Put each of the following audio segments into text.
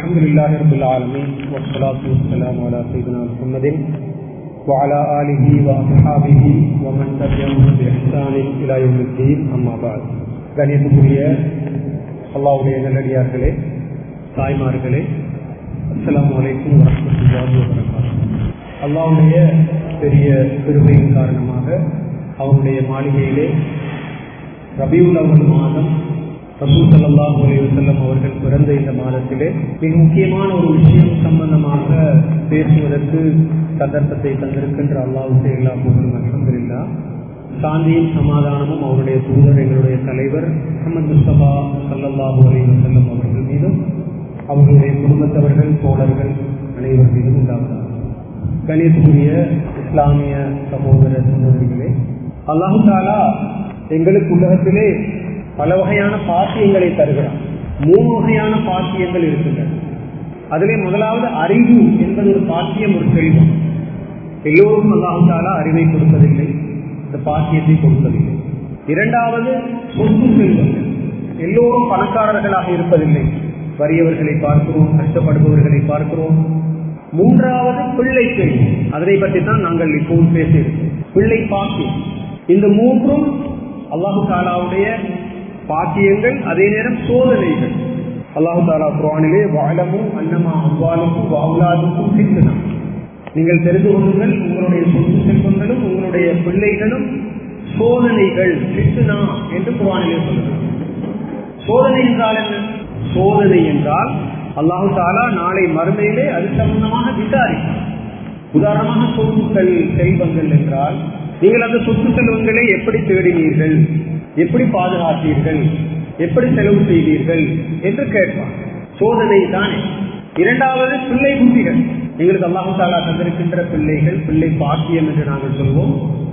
الحمد لله رب العالمين والصلاة والسلام على سيدنا محمد وعلى آله وأصحابه ومن تبعهم بإحسان إلى يوم الدين أما بعد கணியத்துக்குரிய அல்லாவுடைய நல்லடியார்களே தாய்மார்களே அஸ்லாம் வலைக்கும் வரமத்துல்லாஹி வரகாத்துஹு அல்லாவுடைய பெரிய பெருமையின் காரணமாக அவருடைய மாளிகையிலே ரபியுல் அவல் மாதம் ரசூல் சல்லாஹூ அலைவசல்லம் அவர்கள் பிறந்த இந்த மாதத்திலே மிக முக்கியமான ஒரு விஷயம் சம்பந்தமாக பேசுவதற்கு சந்தர்ப்பத்தை தந்திருக்கின்ற அல்லாவுக்கு எல்லா புகழும் அலமதுல்லா சாந்தியும் சமாதானமும் அவருடைய தூதர் எங்களுடைய தலைவர் முகமது முஸ்தபா சல்லல்லாஹூ அலைவசல்லம் அவர்கள் மீதும் அவர்களுடைய குடும்பத்தவர்கள் தோழர்கள் அனைவர் மீதும் உண்டாவதாக கணியத்துக்குரிய இஸ்லாமிய சகோதர சகோதரிகளே அல்லாஹு தாலா எங்களுக்கு உலகத்திலே பல வகையான பாக்கியங்களை தருகிறான் மூணு வகையான பாக்கியங்கள் இருக்கின்றன அதிலே முதலாவது அறிவு என்பது ஒரு பாக்கியம் ஒரு செல்வம் எல்லோருக்கும் அல்லாஹாலா அறிவை கொடுப்பதில்லை இந்த பாக்கியத்தை கொடுப்பதில்லை இரண்டாவது சொத்து செல்வங்கள் எல்லோரும் பணக்காரர்களாக இருப்பதில்லை வறியவர்களை பார்க்கிறோம் கஷ்டப்படுபவர்களை பார்க்கிறோம் மூன்றாவது பிள்ளை செல்வம் அதனை பற்றி தான் நாங்கள் இப்போது பேசியிருக்கோம் பிள்ளை பாக்கியம் இந்த மூன்றும் அல்லாஹு தாலாவுடைய பாக்கியங்கள் அதே நேரம் சோதனைகள் அல்லாஹு தாலா குரானிலே வாழமும் அன்னமா அவ்வாலுக்கும் வாவுலாதுக்கும் சித்தனா நீங்கள் தெரிந்து கொள்ளுங்கள் உங்களுடைய சொத்து செல்வங்களும் உங்களுடைய பிள்ளைகளும் சோதனைகள் சித்துனா என்று குரானிலே சொல்லுங்கள் சோதனை என்றால் என்ன சோதனை என்றால் அல்லாஹு தாலா நாளை மறுமையிலே அது சம்பந்தமாக விசாரிப்பார் உதாரணமாக சொத்துக்கள் செல்வங்கள் என்றால் நீங்கள் அந்த சொத்து செல்வங்களை எப்படி தேடினீர்கள் எப்படி பாதுகாத்தீர்கள் எப்படி செலவு செய்தீர்கள் என்று கேட்பார் சோதனை தானே இரண்டாவது பிள்ளை குட்டிகள் எங்களுக்கு அல்லாஹு தாலா தந்திருக்கின்ற பிள்ளைகள் பிள்ளை பாக்கியம் என்று நாங்கள் சொல்வோம்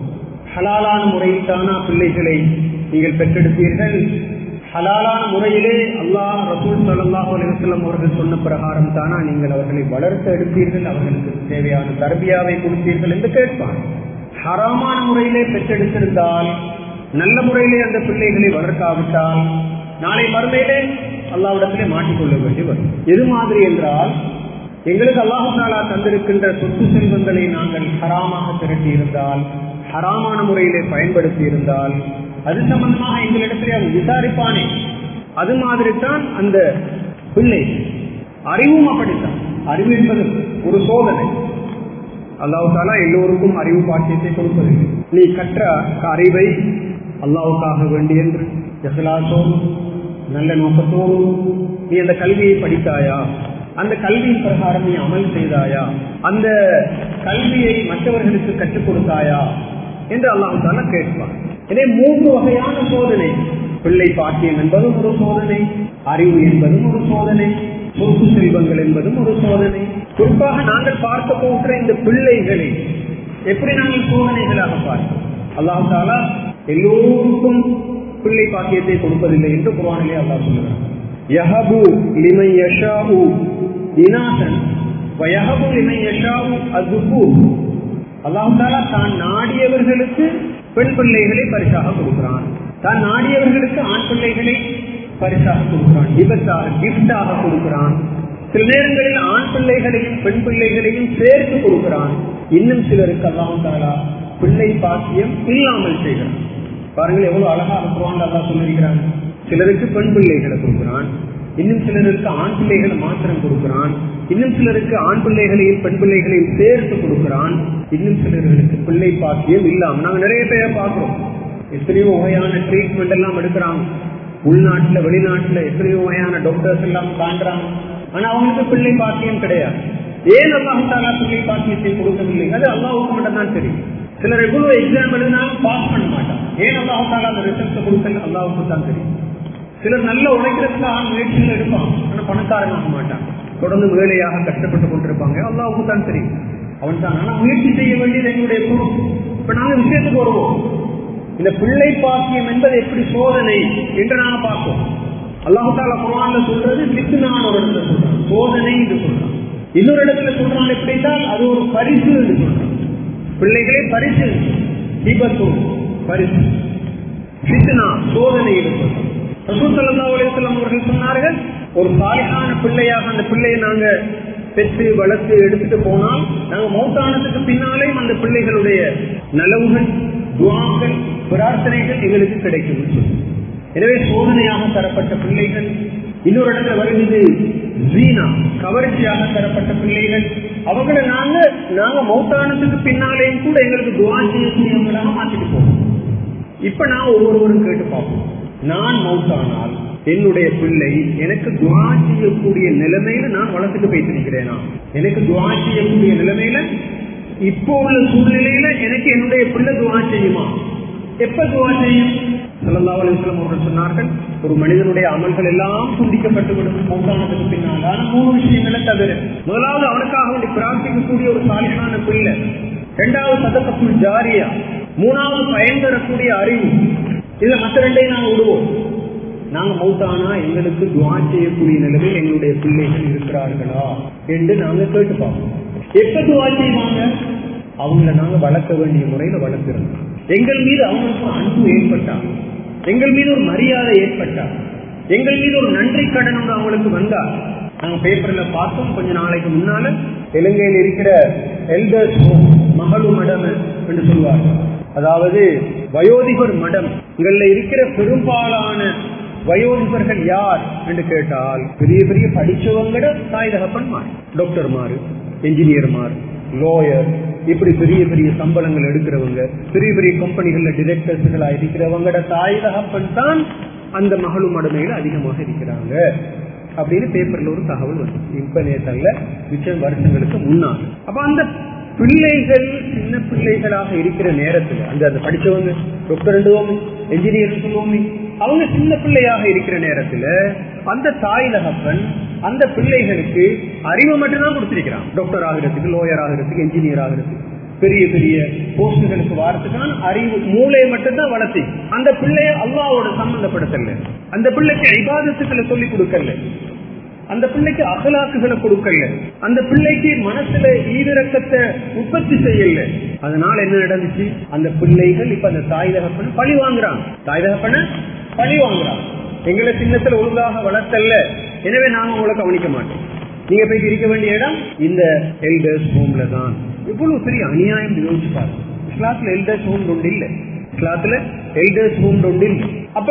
ஹலாலான முறையில் தானா பிள்ளைகளை நீங்கள் பெற்றெடுப்பீர்கள் ஹலாலான முறையிலே அல்லாஹ் ரசூல் சல்லாஹ் அலிவசல்லம் அவர்கள் சொன்ன பிரகாரம் தானா நீங்கள் அவர்களை வளர்த்து எடுப்பீர்கள் அவர்களுக்கு தேவையான தர்பியாவை கொடுப்பீர்கள் என்று கேட்பார் ஹராமான முறையிலே பெற்றெடுத்திருந்தால் நல்ல முறையிலே அந்த பிள்ளைகளை வளர்க்காவிட்டால் நாளை மறுமையிலே அல்லாவிடத்திலே மாட்டிக்கொள்ள வேண்டி வரும் எது மாதிரி என்றால் எங்களுக்கு அல்லாஹு தாலா தந்திருக்கின்ற சொத்து செல்வங்களை நாங்கள் ஹராமாக திரட்டி இருந்தால் ஹராமான முறையிலே பயன்படுத்தி இருந்தால் அது சம்பந்தமாக எங்களிடத்திலே அவன் விசாரிப்பானே அது மாதிரி தான் அந்த பிள்ளை அறிவும் அப்படித்தான் அறிவு என்பது ஒரு சோதனை அல்லாவுக்கால எல்லோருக்கும் அறிவு பாக்கியத்தை கொடுப்பதில்லை நீ கற்ற அறிவை அல்லாவுக்காக வேண்டி என்று எசலாசோடு நல்ல நோக்கத்தோடு நீ அந்த கல்வியை படித்தாயா அந்த கல்வியின் பிரகாரம் நீ அமல் செய்தாயா அந்த கல்வியை மற்றவர்களுக்கு கற்றுக் கொடுத்தாயா என்று அல்லாஹால கேட்பான் இதே மூன்று வகையான சோதனை பிள்ளை பாக்கியம் என்பதும் ஒரு சோதனை அறிவு என்பதும் ஒரு சோதனை சொத்து செல்வங்கள் என்பதும் ஒரு சோதனை குறிப்பாக நாங்கள் பார்க்க போகிற இந்த பிள்ளைகளை எப்படி நாங்கள் சோதனைகளாக பார்க்கிறோம் அல்லாஹு தாலா எல்லோருக்கும் பிள்ளை பாக்கியத்தை கொடுப்பதில்லை என்று குரானிலே அல்லாஹ் சொல்லுகிறார் யஹபு லிமை யஷாவு இனாசன் வயஹபு லிமை யஷாவு அதுபு அல்லாஹு தாலா தான் நாடியவர்களுக்கு பெண் பிள்ளைகளை பரிசாக கொடுக்கிறான் தான் நாடியவர்களுக்கு ஆண் பிள்ளைகளை பரிசாக கொடுக்கிறான் விபத்தாக கிஃப்டாக கொடுக்கிறான் சில நேரங்களில் ஆண் பிள்ளைகளையும் பெண் பிள்ளைகளையும் சேர்த்து கொடுக்கிறான் இன்னும் சிலருக்கு அல்லாஹு தாலா பிள்ளை பாக்கியம் இல்லாமல் செய்கிறான் பாருங்கள் எவ்வளவு அழகாக குரான் அல்லா சொல்லியிருக்கிறான் சிலருக்கு பெண் பிள்ளைகளை கொடுக்கிறான் இன்னும் சிலருக்கு ஆண் பிள்ளைகளை மாத்திரம் கொடுக்கிறான் இன்னும் சிலருக்கு ஆண் பிள்ளைகளையும் பெண் பிள்ளைகளையும் சேர்த்து கொடுக்கிறான் இன்னும் சிலர்களுக்கு பிள்ளை பாக்கியம் இல்லாம நாங்க நிறைய பேரை பார்க்கிறோம் எத்தனையோ வகையான ட்ரீட்மெண்ட் எல்லாம் எடுக்கிறாங்க உள்நாட்டுல வெளிநாட்டுல எத்தனையோ வகையான டாக்டர்ஸ் எல்லாம் காண்றாங்க ஆனா அவங்களுக்கு பிள்ளை பாக்கியம் கிடையாது ஏன் அல்லாஹாலா பிள்ளை பாக்கியத்தை கொடுக்கவில்லை அது அல்லாவுக்கு மட்டும் தான் தெரியும் சிலர் எவ்வளவு எக்ஸாம் எழுதினாலும் பாஸ் பண்ண மாட்டாங்க ஏன் அல்லாஹாலா அந்த ரிசல்ட் கொடுக்கல அல்லாவுக்கு தான் தெரியும் சிலர் நல்ல உழைக்கிறதுக்கு ஆண் முயற்சிகள் எடுப்பான் ஆனா பணக்காரன் ஆக மாட்டான் தொடர்ந்து வேலையாக கஷ்டப்பட்டு கொண்டிருப்பாங்க அல்லாவுக்கு தான் தெரியும் அவன் தான் ஆனா முயற்சி செய்ய வேண்டியது எங்களுடைய பொறுப்பு இப்ப நாங்க விஷயத்துக்கு வருவோம் இந்த பிள்ளை பாக்கியம் என்பது எப்படி சோதனை என்று நாங்க பார்ப்போம் அல்லாஹால குரான்ல சொல்றது சித்துனான ஒரு இடத்துல சொல்றான் சோதனை என்று சொல்றான் இன்னொரு இடத்துல சொல்றான் எப்படித்தான் அது ஒரு பரிசு என்று சொல்றான் பிள்ளைகளே பரிசு விபத்து பரிசு சித்துனா சோதனை என்று சொல்றான் ரசூல் ஸல்லல்லாஹு அலைஹி வஸல்லம் அவர்கள் சொன்னார்கள் ஒரு சாலையான பிள்ளையாக அந்த பிள்ளையை நாங்க பெற்று வளர்த்து எடுத்துட்டு போனால் நாங்க மௌத்தானத்துக்கு பின்னாலேயும் அந்த பிள்ளைகளுடைய நலவுகள் துவாக்கள் பிரார்த்தனைகள் எங்களுக்கு கிடைக்கும் எனவே சோதனையாக தரப்பட்ட பிள்ளைகள் இன்னொரு இடத்துல வருகிறது ஜீனா கவர்ச்சியாக தரப்பட்ட பிள்ளைகள் அவங்களை நாங்க நாங்க மௌத்தானத்துக்கு பின்னாலேயும் கூட எங்களுக்கு துவா செய்யக்கூடியவங்களாக மாத்திட்டு போவோம் இப்ப நான் ஒவ்வொருவரும் கேட்டு பார்ப்போம் நான் மௌத்தானால் என்னுடைய பிள்ளை எனக்கு துவா செய்யக்கூடிய நிலைமையில நான் வளர்த்துட்டு போயிட்டிருக்கிறேனா எனக்கு துவா செய்யக்கூடிய நிலைமையில இப்போ உள்ள சூழ்நிலையில எனக்கு என்னுடைய பிள்ளை துவா செய்யுமா எப்ப துவா செய்யும் சல்லா அலிஸ்லாம் அவர்கள் சொன்னார்கள் ஒரு மனிதனுடைய அமல்கள் எல்லாம் துண்டிக்கப்பட்டு விடும் மௌத்தானத்துக்கு பின்னால் ஆனா மூணு விஷயங்களை தவிர முதலாவது அவனுக்காக வேண்டி பிரார்த்திக்கக்கூடிய ஒரு சாலிசான பிள்ளை இரண்டாவது சதக்கப்புள் ஜாரியா மூணாவது பயன் தரக்கூடிய அறிவு இதுல மற்ற ரெண்டையும் நாங்க விடுவோம் நாங்க மௌத்தானா எங்களுக்கு துவா செய்யக்கூடிய நிலையில் எங்களுடைய பிள்ளைகள் இருக்கிறார்களா என்று நாங்க கேட்டு பார்ப்போம் எப்ப துவா செய்வாங்க அவங்கள நாங்க வளர்க்க வேண்டிய முறையில வளர்க்கிறோம் எங்கள் மீது அவங்களுக்கு அன்பு ஏற்பட்டா எங்கள் மீது ஒரு மரியாதை ஏற்பட்டா எங்கள் மீது ஒரு நன்றி கடன் ஒன்று அவங்களுக்கு வந்தா நாங்க பேப்பர்ல பார்த்தோம் கொஞ்ச நாளைக்கு முன்னால இலங்கையில் இருக்கிற எல்டர்ஸ் ஹோம் மகளு மடம் என்று சொல்வார்கள் அதாவது வயோதிபர் மடம் இங்கள்ல இருக்கிற பெரும்பாலான வயோதிபர்கள் யார் என்று கேட்டால் பெரிய பெரிய படிச்சவங்கட தாய் தகப்பன்மார் டாக்டர் மாறு என்ஜினியர் மாறு லோயர் இப்படி பெரிய பெரிய சம்பளங்கள் எடுக்கிறவங்க பெரிய பெரிய கம்பெனிகள்ல டிரெக்டர்ஸ்களா இருக்கிறவங்கட தாய் தகப்பன் தான் அந்த மகளும் மடமையில அதிகமாக இருக்கிறாங்க அப்படின்னு பேப்பர்ல ஒரு தகவல் வந்து இப்ப நேத்தல்ல மிச்சம் வருஷங்களுக்கு முன்னால் அப்ப அந்த பிள்ளைகள் சின்ன பிள்ளைகளாக இருக்கிற நேரத்துல அந்த அந்த படிச்சவங்க டாக்டர் எழுதுவோமே என்ஜினியர் சொல்லுவோமே அவங்க சின்ன பிள்ளையாக இருக்கிற நேரத்துல அந்த தாய் தகப்பன் அந்த பிள்ளைகளுக்கு அறிவை மட்டும்தான் கொடுத்திருக்கிறான் டாக்டர் ஆகிறதுக்கு லோயர் ஆகிறதுக்கு என்ஜினியர் ஆகிறதுக்கு பெரிய பெரிய போஸ்டுகளுக்கு வாரத்துக்கான அறிவு மூளையை மட்டும்தான் வளர்த்தி அந்த பிள்ளைய அல்லாவோட சம்பந்தப்படுத்தல அந்த பிள்ளைக்கு ஐபாதத்துக்களை சொல்லி கொடுக்கல அந்த பிள்ளைக்கு அகலாக்குகளை கொடுக்கல அந்த பிள்ளைக்கு மனசுல ஈவிரக்கத்தை உற்பத்தி செய்யல அதனால என்ன நடந்துச்சு அந்த பிள்ளைகள் இப்ப அந்த தாய் தகப்பன பழி வாங்குறான் தாய் தகப்பன பழி வாங்குறான் எங்களை சின்னத்துல ஒழுங்காக வளர்த்தல்ல எனவே நாங்க உங்களை கவனிக்க மாட்டோம் நீங்க போய் இருக்க வேண்டிய இடம் இந்த எல்டர்ஸ் ஹோம்ல தான் இவ்வளவு பெரிய அநியாயம் யோசிச்சு பாருங்க இஸ்லாத்துல எல்டர்ஸ் ஹோம் ஒன்று இல்ல இஸ்லாத்துல எல்டர்ஸ் ஹோம் ஒன்று இல்ல அப்ப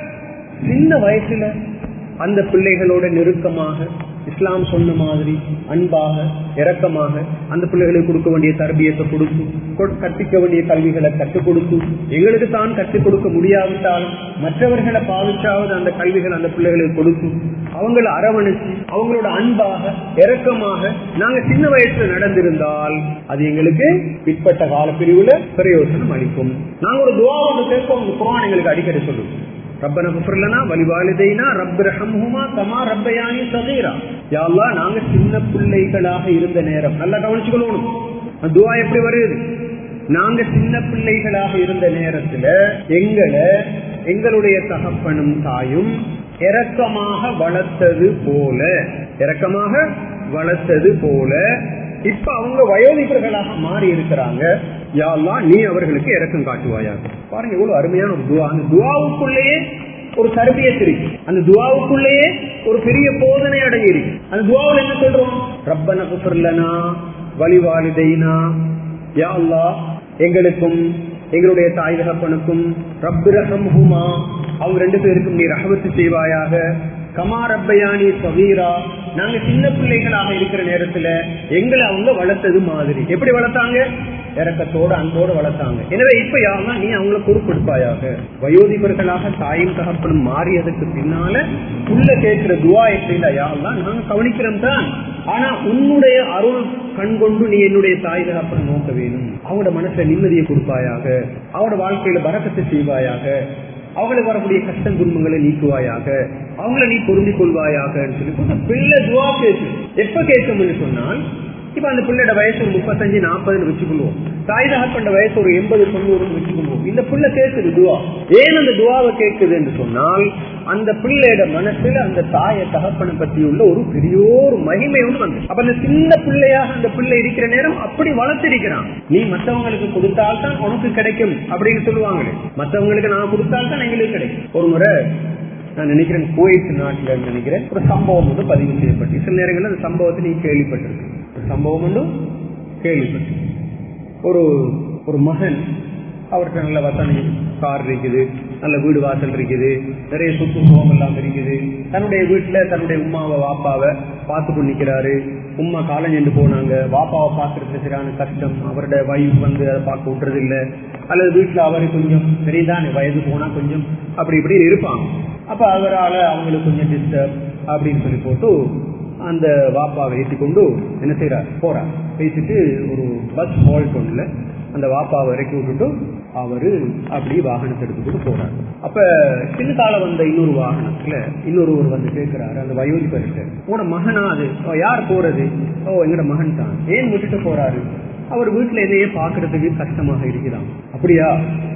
சின்ன வயசுல அந்த பிள்ளைகளோட நெருக்கமாக இஸ்லாம் சொன்ன மாதிரி அன்பாக இரக்கமாக அந்த பிள்ளைகளுக்கு கொடுக்க வேண்டிய தரபியத்தை கொடுத்து கற்பிக்க வேண்டிய கல்விகளை கற்றுக் கொடுத்து எங்களுக்கு தான் கற்றுக் கொடுக்க முடியாவிட்டாலும் மற்றவர்களை பாவிச்சாவது அந்த கல்விகள் அந்த பிள்ளைகளுக்கு கொடுத்து அவங்கள அரவணைச்சு அவங்களோட அன்பாக இரக்கமாக நாங்க சின்ன வயசுல நடந்திருந்தால் அது எங்களுக்கு பிற்பட்ட கால பிரிவுல பிரயோசனம் அளிக்கும் நாங்க ஒரு துவா ஒன்று கேட்போம் குரான் எங்களுக்கு அடிக்கடி சொல்லுவோம் ரப்பன குஃபர்லனா வலிவாலிதைனா ரப் ரஹம்ஹுமா கமா ரப்பயானி சகீரா யா அல்லாஹ் நாங்க சின்ன பிள்ளைகளாக இருந்த நேரம் நல்லா கவனிச்சுக்கணும் துவா எப்படி வருது நாங்க சின்ன பிள்ளைகளாக இருந்த நேரத்துல எங்களை எங்களுடைய தகப்பனும் தாயும் இரக்கமாக வளர்த்தது போல இரக்கமாக வளர்த்தது போல இப்ப அவங்க வயோதிபர்களாக மாறி இருக்கிறாங்க யாழ்லா நீ அவர்களுக்கு இறக்கம் காட்டுவாயாக பாருங்க எவ்வளவு அருமையான ஒரு துவா அந்த துவாவுக்குள்ளேயே ஒரு தரபியத் இருக்கு அந்த துவாவுக்குள்ளேயே ஒரு பெரிய போதனை அடங்கி இருக்கு அந்த துவாவில் என்ன சொல்றோம் ரப்பன குஃபர்லனா வலிவாலிதைனா யா அல்லா எங்களுக்கும் எங்களுடைய தாய் தகப்பனுக்கும் ரப்பு ரஹம்ஹுமா அவங்க ரெண்டு பேருக்கும் நீ ரஹமத்து செய்வாயாக கமா ரப்பயானி சவீரா நாங்க சின்ன பிள்ளைகளாக இருக்கிற நேரத்துல எங்களை அவங்க வளர்த்தது மாதிரி எப்படி வளர்த்தாங்க இறக்கத்தோட அன்போட வளர்த்தாங்க எனவே இப்ப யாருன்னா நீ அவங்கள பொறுப்பெடுப்பாயாக வயோதிபர்களாக தாயும் தகப்பனும் மாறியதுக்கு பின்னால உள்ள கேட்கிற துவா எப்படின்னா யாருலாம் நாங்க கவனிக்கிறோம் தான் ஆனா உன்னுடைய அருள் கண் கொண்டு நீ என்னுடைய தாய் தகப்பனை நோக்க வேணும் அவங்களோட மனசுல நிம்மதியை கொடுப்பாயாக அவங்களோட வாழ்க்கையில பறக்கத்தை செய்வாயாக அவங்களுக்கு வரக்கூடிய கஷ்டம் துன்பங்களை நீக்குவாயாக அவங்கள நீ பொருந்திக் கொள்வாயாக சொல்லி பிள்ளை துவா கேட்கு எப்ப கேட்கும்னு சொன்னால் இப்ப அந்த பிள்ளையோட வயசு ஒரு முப்பத்தஞ்சு நாற்பதுன்னு வச்சுக்கொள்வோம் தாய் தகப்பண்ட வயசு ஒரு எண்பது தொண்ணூறுன்னு வச்சுக்கொள்வோம் இந்த பிள்ளை கேட்குது துவா ஏன் அந்த துவாவை கேட்குது என்று சொன்னால் அந்த பிள்ளையோட மனசுல அந்த தாயை தகப்பனை பத்தி உள்ள ஒரு பெரிய ஒரு மகிமை ஒன்று வந்து அப்ப அந்த சின்ன பிள்ளையாக அந்த பிள்ளை இருக்கிற நேரம் அப்படி வளர்த்திருக்கிறான் நீ மற்றவங்களுக்கு கொடுத்தால்தான் உனக்கு கிடைக்கும் அப்படின்னு சொல்லுவாங்களே மற்றவங்களுக்கு நான் கொடுத்தால்தான் எங்களுக்கு கிடைக்கும் ஒரு முறை நான் நினைக்கிறேன் குவைத் நாட்டில் நினைக்கிறேன் ஒரு சம்பவம் வந்து பதிவு செய்யப்பட்டு சில நேரங்களில் அந்த சம்பவத்தை நீ கேள்விப்பட்டிருக்கு ஒரு சம்பவம் ஒன்றும் கேள்விப்பட்டு ஒரு ஒரு மகன் அவருக்கு நல்ல வசதி கார் இருக்குது நல்ல வீடு வாசல் இருக்குது நிறைய சொத்து சுகம் எல்லாம் இருக்குது தன்னுடைய வீட்டுல தன்னுடைய உமாவை வாப்பாவை பார்த்து கொண்டிருக்கிறாரு உமா காலஞ்செண்டு போனாங்க வாப்பாவை பார்க்கறது சரியான கஷ்டம் அவருடைய வயசு வந்து அதை பார்க்க விட்டுறது இல்ல அல்லது வீட்டுல அவரு கொஞ்சம் சரிதானே வயது போனா கொஞ்சம் அப்படி இப்படி இருப்பாங்க அப்ப அவரால் அவங்களுக்கு கொஞ்சம் டிஸ்டர்ப் அப்படின்னு சொல்லி போட்டு அந்த வாப்பாவை ஏற்றி கொண்டு என்ன செய்யறார் போறார் பேசிட்டு ஒரு பஸ் ஹால்ட் ஒன்றுல அந்த வாப்பாவை இறக்கி விட்டுட்டு அவரு அப்படி வாகனத்தை எடுத்துக்கிட்டு போறாரு அப்ப சின்ன கால வந்த இன்னொரு வாகனத்துல இன்னொருவர் வந்து கேட்கிறாரு அந்த வயோதிபர்கிட்ட உங்களோட மகனா அது "ஓ, யார் போறது ஓ எங்கட மகன் தான் ஏன் விட்டுட்டு போறாரு அவர் வீட்டுல என்னையே பாக்குறதுக்கு கஷ்டமாக இருக்கிறான் அப்படியா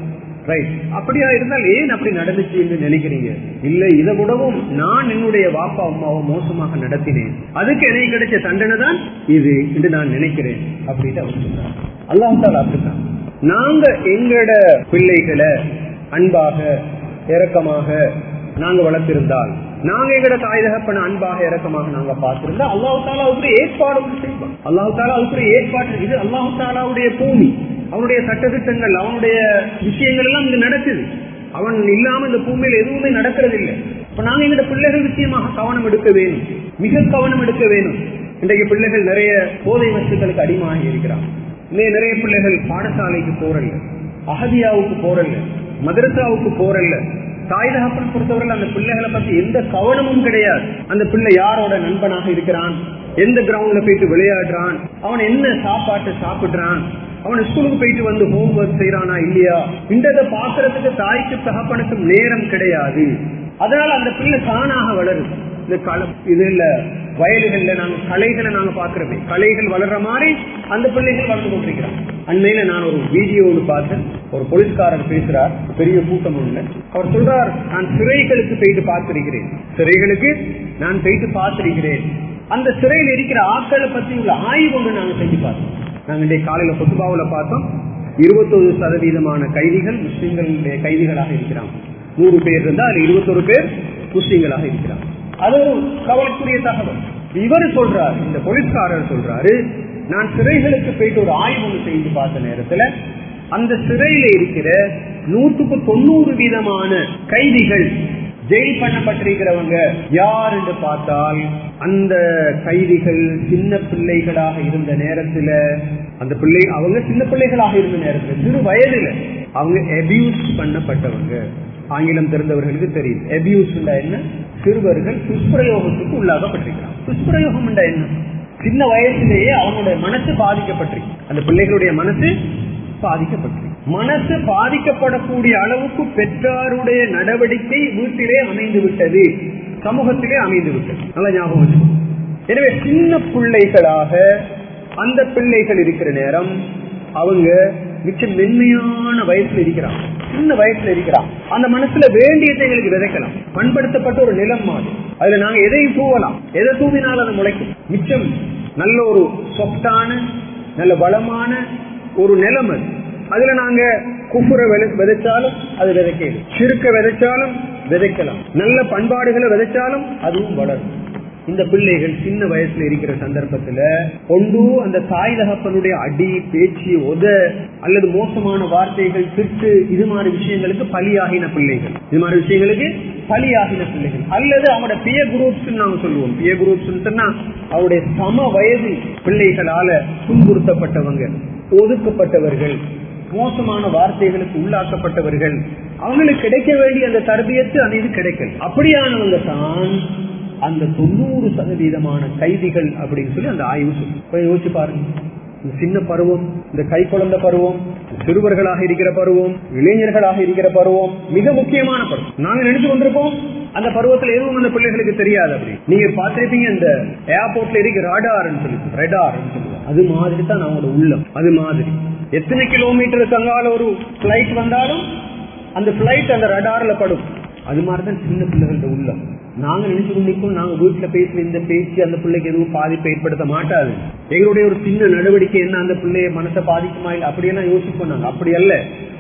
ரைட் அப்படியா இருந்தால் ஏன் அப்படி நடந்துச்சு என்று நினைக்கிறீங்க இல்ல இதை விடவும் நான் என்னுடைய வாப்பா அம்மாவை மோசமாக நடத்தினேன் அதுக்கு எனக்கு கிடைச்ச தண்டனை தான் இது என்று நான் நினைக்கிறேன் அப்படின்னு அவர் சொல்றார் அல்லாஹால அப்படித்தான் நாங்க எங்கட பிள்ளைகளை அன்பாக இரக்கமாக நாங்க வளர்த்திருந்தால் நாங்க எங்கட தாய் தகப்பன அன்பாக இரக்கமாக நாங்க பார்த்திருந்தா அல்லாஹு தாலா அதுக்கு ஏற்பாடு ஒன்று செய்வோம் அல்லாஹு தாலா அதுக்கு ஏற்பாடு இது அல்லாஹு தாலாவுடைய பூமி அவனுடைய சட்டத்திட்டங்கள் அவனுடைய விஷயங்கள் எல்லாம் இங்க நடக்குது அவன் இல்லாம இந்த பூமியில எதுவுமே நடக்கிறது இல்லை இப்ப நாங்க எங்க பிள்ளைகள் விஷயமாக கவனம் எடுக்க வேணும் மிக கவனம் எடுக்க வேணும் இன்றைக்கு பிள்ளைகள் நிறைய போதை வஸ்துக்களுக்கு அடிமையாகி இருக்கிறாங்க இன்னைய நிறைய பிள்ளைகள் பாடசாலைக்கு போறல்ல அகதியாவுக்கு போறல்ல மதரசாவுக்கு போறல்ல தாய் தகப்பன் பொறுத்தவரையில் அந்த பிள்ளைகளை பத்தி எந்த கவனமும் கிடையாது அந்த பிள்ளை யாரோட நண்பனாக இருக்கிறான் எந்த கிரவுண்ட்ல போயிட்டு விளையாடுறான் அவன் என்ன சாப்பாட்டு சாப்பிடுறான் அவன் ஸ்கூலுக்கு போயிட்டு வந்து ஹோம் ஒர்க் செய்யறானா இல்லையா இன்றதை பாக்குறதுக்கு தாய்க்கு தகப்பனுக்கும் நேரம் கிடையாது அதனால அந்த பிள்ளை தானாக வளருது இந்த களம் இது இல்ல வயல்கள்ல நாங்க கலைகளை நாங்க பாக்குறோமே கலைகள் வளர்ற மாதிரி அந்த பிள்ளைகள் வளர்ந்து கொண்டிருக்கிறான் அண்மையில நான் ஒரு வீடியோ ஒன்று பார்த்தேன் ஒரு போலீஸ்காரர் பேசுறார் பெரிய கூட்டம் ஒண்ணு அவர் சொல்றார் நான் சிறைகளுக்கு போயிட்டு பார்த்திருக்கிறேன் சிறைகளுக்கு நான் போயிட்டு பார்த்திருக்கிறேன் அந்த சிறையில் இருக்கிற ஆட்களை பத்தி உள்ள ஆய்வு ஒன்று நாங்க செஞ்சு பார்த்தோம் நாங்க இன்றைய காலையில சொத்துபாவுல பார்த்தோம் இருபத்தொரு சதவீதமான கைதிகள் முஸ்லிம்களுடைய கைதிகளாக இருக்கிறாங்க நூறு பேர் இருந்தா அதுல இருபத்தொரு பேர் முஸ்லிம்களாக இருக்கிறாங்க அது ஒரு கவலைக்குரிய தகவல் இவர் சொல்றாரு இந்த போலீஸ்காரர் சொல்றாரு நான் சிறைகளுக்கு போயிட்டு ஒரு ஆய்வு ஒன்று செய்து பார்த்த நேரத்துல அந்த சிறையில இருக்கிற நூற்றுக்கு தொண்ணூறு வீதமான கைதிகள் ஜெயில் பண்ணப்பட்டிருக்கிறவங்க யார் என்று பார்த்தால் அந்த கைதிகள் சின்ன பிள்ளைகளாக இருந்த நேரத்துல அந்த பிள்ளை அவங்க சின்ன பிள்ளைகளாக இருந்த நேரத்துல சிறு வயதுல அவங்க அபியூஸ் பண்ணப்பட்டவங்க ஆங்கிலம் தெரிந்தவர்களுக்கு தெரியும் அபியூஸ் என்ன சிறுவர்கள் துஷ்பிரயோகத்துக்கு உள்ளாகப்பட்டிருக்கிறாங்க துஷ்பிரயோகம் என்ன சின்ன வயசுலேயே அவனுடைய மனசு பாதிக்கப்பட்டிருக்கு அந்த பிள்ளைகளுடைய மனசு பாதிக்கப்பட்டிருக்கு மனசு பாதிக்கப்படக்கூடிய அளவுக்கு பெற்றாருடைய நடவடிக்கை வீட்டிலே அமைந்து விட்டது சமூகத்திலே அமைந்து விட்டது நல்ல ஞாபகம் வச்சுக்கோ. எனவே சின்ன பிள்ளைகளாக அந்த பிள்ளைகள் இருக்கிற நேரம் அவங்க மிச்ச மென்மையான வயசுல இருக்கிறாங்க சின்ன வயசுல இருக்கிறான் அந்த மனசுல வேண்டியதை எங்களுக்கு விதைக்கலாம் பண்படுத்தப்பட்ட ஒரு நிலம் மாதிரி அதுல நாங்க எதையும் தூவலாம் எதை தூவினாலும் அது முளைக்கும் மிச்சம் நல்ல ஒரு சொப்டான நல்ல வளமான ஒரு நிலம் அது அதுல நாங்க குப்புற விதைச்சாலும் அது விதைக்கலாம் சிறுக்க விதைச்சாலும் விதைக்கலாம் நல்ல பண்பாடுகளை விதைச்சாலும் அதுவும் வளரும் இந்த பிள்ளைகள் சின்ன வயசுல இருக்கிற சந்தர்ப்பத்துல ஒன்று அந்த தாய் தகப்பனுடைய அடி பேச்சு உத அல்லது மோசமான வார்த்தைகள் திட்டு இது மாதிரி விஷயங்களுக்கு பலியாகின பிள்ளைகள் இது மாதிரி விஷயங்களுக்கு பலியாகின பிள்ளைகள் அல்லது அவங்களோட பிய குரூப்ஸ் நாங்க சொல்லுவோம் பிய குரூப்ஸ் சொன்னா அவருடைய சம வயது பிள்ளைகளால துன்புறுத்தப்பட்டவங்க ஒதுக்கப்பட்டவர்கள் மோசமான வார்த்தைகளுக்கு உள்ளாக்கப்பட்டவர்கள் அவங்களுக்கு கிடைக்க வேண்டிய அந்த தர்பியத்து அந்த இது கிடைக்கல அப்படியானவங்க தான் அந்த தொண்ணூறு சதவீதமான கைதிகள் அப்படின்னு சொல்லி அந்த ஆய்வு சொல்லி யோசிச்சு பாருங்க இந்த சின்ன பருவம் இந்த கை குழந்தை பருவம் சிறுவர்களாக இருக்கிற பருவம் இளைஞர்களாக இருக்கிற பருவம் மிக முக்கியமான பருவம் நாங்க நினைச்சு கொண்டிருப்போம் அந்த பருவத்துல எதுவும் அந்த பிள்ளைகளுக்கு தெரியாது அப்படி நீங்க பார்த்திருப்பீங்க இந்த ஏர்போர்ட்ல இருக்க ரடார்னு சொல்லி ரெடார் சொல்லுவோம் அது மாதிரி தான் நம்மளோட உள்ளம் அது மாதிரி எத்தனை கிலோமீட்டருக்கு அங்கால ஒரு பிளைட் வந்தாலும் அந்த பிளைட் அந்த ரடார்ல படும் அது மாதிரிதான் சின்ன பிள்ளைகளோட உள்ளம் நாங்க நினைச்சு கொண்டிருக்கோம் நாங்க வீட்டுல பேசுற இந்த பேச்சு அந்த பிள்ளைக்கு எதுவும் பாதிப்பை ஏற்படுத்த மாட்டாது எங்களுடைய ஒரு சின்ன நடவடிக்கை என்ன அந்த பிள்ளைய மனசை பாதிக்குமா இல்லை அப்படியெல்லாம் யோசிப்போம் நாங்க அப்படி அல்ல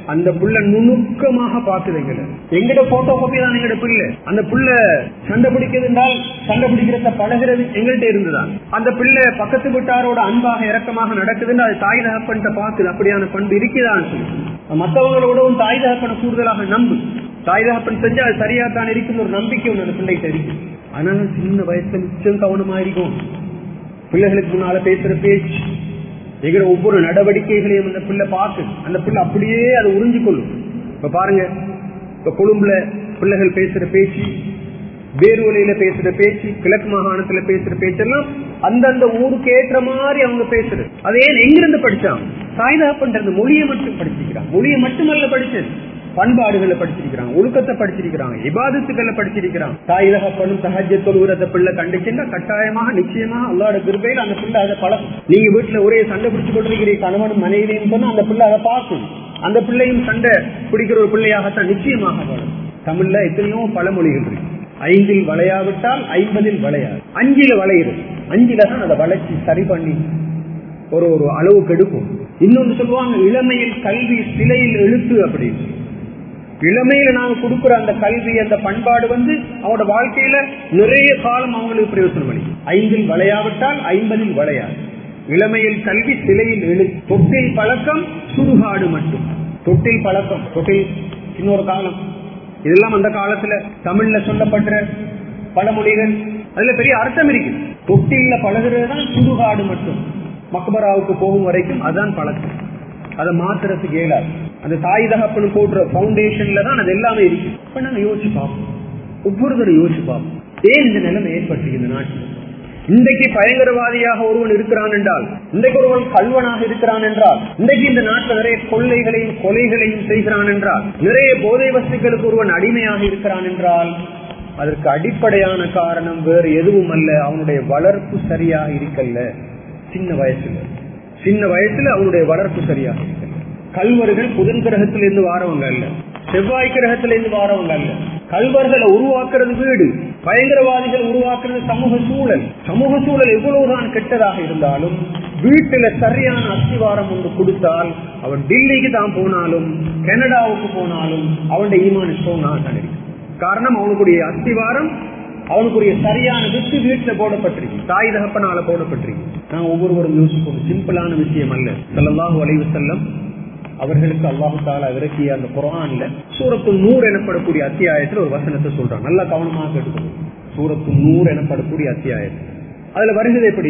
அந்த புள்ள நுணுக்கமாக பாக்குது எங்களை எங்கட போட்டோ காப்பி தான் எங்கட புள்ள அந்த புள்ள சண்டை பிடிக்கிறது என்றால் சண்டை பிடிக்கிறத பழகிறது எங்கள்கிட்ட இருந்துதான் அந்த பிள்ளை பக்கத்து வீட்டாரோட அன்பாக இறக்கமாக நடக்குதுன்னு அது தாய் தகப்பன்ட்ட பாக்குது அப்படியான பண்பு இருக்குதான் மற்றவங்களோடவும் தாய் தகப்பனை கூடுதலாக நம்பு தாய் தகப்பன் செஞ்சு அது சரியா தான் இருக்குன்னு ஒரு நம்பிக்கை ஒன்று அந்த பிள்ளைகிட்ட இருக்கு அதனால சின்ன வயசுல மிச்சம் கவனமா இருக்கும் பிள்ளைகளுக்கு முன்னால பேசுற பேச்சு எங்கிற ஒவ்வொரு நடவடிக்கைகளையும் அந்த பிள்ளை பார்த்து அந்த பிள்ளை அப்படியே அதை உறிஞ்சு கொள்ளும் இப்ப பாருங்க இப்ப கொழும்புல பிள்ளைகள் பேசுற பேச்சு வேறுவலையில பேசுற பேச்சு கிழக்கு மாகாணத்துல பேசுற பேச்செல்லாம் அந்தந்த ஊருக்கு ஏற்ற மாதிரி அவங்க பேசுறது அதே எங்கிருந்து படிச்சான் சாயுதா பண்றது மொழியை மட்டும் படிச்சிருக்கிறான் மொழியை மட்டுமல்ல படிச்சது பண்பாடுகளை படிச்சிருக்கிறான் ஒழுக்கத்தை படிச்சிருக்கிறான் இபாதத்துக்களை படிச்சிருக்கிறான் தாய் தகப்பனும் சஹஜ தொழுகிறத பிள்ளை கண்டிச்சுன்னா கட்டாயமாக நிச்சயமாக அல்லாட கிருபையில் அந்த பிள்ளை அதை பழகும் நீங்க வீட்டுல ஒரே சண்டை பிடிச்சு கொண்டிருக்கிறீங்க கணவனும் மனைவியும் சொன்னா அந்த பிள்ளை அதை பார்க்கும் அந்த பிள்ளையும் சண்டை பிடிக்கிற ஒரு பிள்ளையாகத்தான் நிச்சயமாக வரும் தமிழ்ல எத்தனையோ பழமொழிகள் இருக்கு ஐந்தில் வளையாவிட்டால் ஐம்பதில் வளையாது அஞ்சில வளையுது அஞ்சில தான் அதை வளைச்சி சரி பண்ணி ஒரு ஒரு அளவுக்கு எடுக்கும் இன்னொன்று சொல்லுவாங்க இளமையில் கல்வி சிலையில் எழுத்து அப்படின்னு இளமையில நாங்க கொடுக்கிற அந்த கல்வி அந்த பண்பாடு வந்து அவனோட வாழ்க்கையில நிறைய காலம் அவங்களுக்கு பிரயோசனம் பண்ணி ஐந்தில் வளையாவிட்டால் ஐம்பதில் வளையாது இளமையில் கல்வி சிலையில் எழு தொட்டில் பழக்கம் சுடுகாடு மட்டும் தொட்டில் பழக்கம் தொட்டில் இன்னொரு காலம் இதெல்லாம் அந்த காலத்துல தமிழ்ல சொல்லப்பட்ட பழமொழிகள் அதுல பெரிய அர்த்தம் இருக்கு தொட்டில பழகிறது தான் சுடுகாடு மட்டும் மக்பராவுக்கு போகும் வரைக்கும் அதுதான் பழக்கம் அதை மாத்துறதுக்கு இயலாது அந்த தாய் தகப்பனு போடுற பவுண்டேஷன்ல தான் அது எல்லாமே இருக்கு இப்ப நாங்க யோசிச்சு பார்ப்போம் ஒவ்வொருத்தரும் யோசிச்சு பார்ப்போம் ஏன் இந்த நிலைமை ஏற்பட்டிருக்கு இந்த நாட்டில் இன்றைக்கு பயங்கரவாதியாக ஒருவன் இருக்கிறான் என்றால் இன்றைக்கு ஒருவன் கல்வனாக இருக்கிறான் என்றால் இன்றைக்கு இந்த நாட்டில் நிறைய கொள்ளைகளையும் கொலைகளையும் செய்கிறான் என்றால் நிறைய போதை வஸ்துக்களுக்கு ஒருவன் அடிமையாக இருக்கிறான் என்றால் அதற்கு அடிப்படையான காரணம் வேறு எதுவும் அல்ல அவனுடைய வளர்ப்பு சரியாக இருக்கல்ல சின்ன வயசுல சின்ன வயசுல அவனுடைய வளர்ப்பு சரியாக இருக்கல்ல கல்வர்கள் புதன் கிரகத்திலிருந்து வாரவங்க அல்ல செவ்வாய் கிரகத்திலிருந்து வாரவங்க அல்ல கல்வர்களை உருவாக்குறது வீடு பயங்கரவாதிகள் உருவாக்குறது சமூக சூழல் சமூக சூழல் எவ்வளவுதான் கெட்டதாக இருந்தாலும் வீட்டுல சரியான அஸ்திவாரம் ஒன்று கொடுத்தால் அவன் டில்லிக்கு தான் போனாலும் கனடாவுக்கு போனாலும் அவனுடைய ஈமான் ஸ்ட்ராங்காக தான் இருக்கு காரணம் அவனுக்குரிய அஸ்திவாரம் அவனுக்குரிய சரியான வித்து வீட்டுல போடப்பட்டிருக்கு தாய் தகப்பனால போடப்பட்டிருக்கு நான் ஒவ்வொருவரும் யோசிப்போம் சிம்பிளான விஷயம் அல்ல செல்லல்லாஹு அலைவு செல்லம் அவர்களுக்கு அல்லாஹு தாலா இறக்கிய அந்த குரான்ல சூரத்து நூறு எனப்படக்கூடிய அத்தியாயத்துல ஒரு வசனத்தை சொல்றான் நல்லா கவனமாக கேட்டுக்கணும் சூரத்து நூறு எனப்படக்கூடிய அத்தியாயம் அதுல வருகிறது எப்படி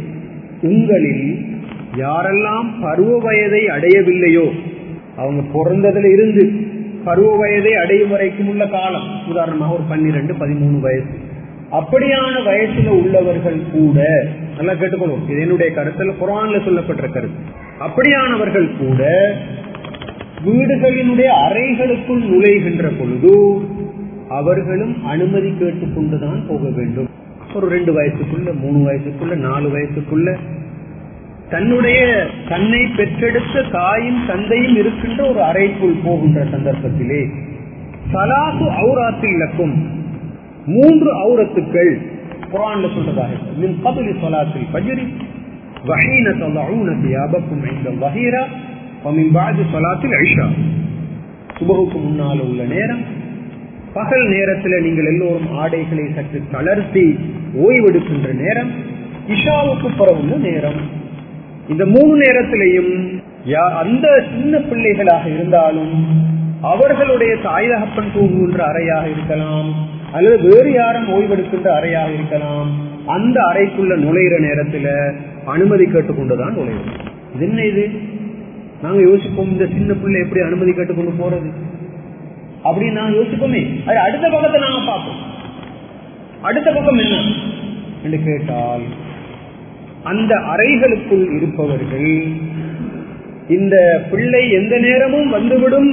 உங்களில் யாரெல்லாம் பருவ வயதை அடையவில்லையோ அவங்க பிறந்ததுல இருந்து பருவ வயதை அடையும் வரைக்கும் உள்ள காலம் உதாரணமாக ஒரு பன்னிரெண்டு பதிமூணு வயசு அப்படியான வயசுல உள்ளவர்கள் கூட நல்லா கேட்டுக்கணும் இது என்னுடைய கருத்துல குரான்ல சொல்லப்பட்ட கருத்து அப்படியானவர்கள் கூட வீடுகளினுடைய அறைகளுக்குள் நுழைகின்ற பொழுது அவர்களும் அனுமதி கேட்டுக்கொண்டுதான் போக வேண்டும் ஒரு ரெண்டு வயசுக்குள்ள மூணு வயசுக்குள்ள நாலு வயசுக்குள்ள தன்னுடைய தன்னை பெற்றெடுத்த தாயும் தந்தையும் இருக்கின்ற ஒரு அறைக்குள் போகின்ற சந்தர்ப்பத்திலே சலாசு அவுராத்தில் இலக்கும் மூன்று அவுரத்துக்கள் குரான்ல சொல்றதாக மின் கபலி சொலாத்தில் பஜரி வஹீன தலஊன தியாபக்கும் இந்த வஹீரா வமின் பாதி சொலாத்தில் ஐஷா சுபகுக்கு முன்னால் உள்ள நேரம் பகல் நேரத்தில் நீங்கள் எல்லோரும் ஆடைகளை சற்று தளர்த்தி ஓய்வெடுக்கின்ற நேரம் இஷாவுக்கு பிறகுள்ள நேரம் இந்த மூணு நேரத்திலையும் அந்த சின்ன பிள்ளைகளாக இருந்தாலும் அவர்களுடைய தாய் தகப்பன் தூங்குகின்ற அறையாக இருக்கலாம் அல்லது வேறு யாரும் ஓய்வெடுக்கின்ற அறையாக இருக்கலாம் அந்த அறைக்குள்ள நுழையிற நேரத்துல அனுமதி கேட்டுக்கொண்டுதான் நுழையும் இது என்ன இது நாங்க யோசிப்போம் இந்த சின்ன பிள்ளை எப்படி அனுமதி கேட்டுக்கொண்டு போறது அப்படின்னு நான் யோசிப்போமே அது அடுத்த பக்கத்தை நாங்க பார்ப்போம் அடுத்த பக்கம் என்ன என்று கேட்டால் அந்த அறைகளுக்குள் இருப்பவர்கள் இந்த பிள்ளை எந்த நேரமும் வந்துவிடும்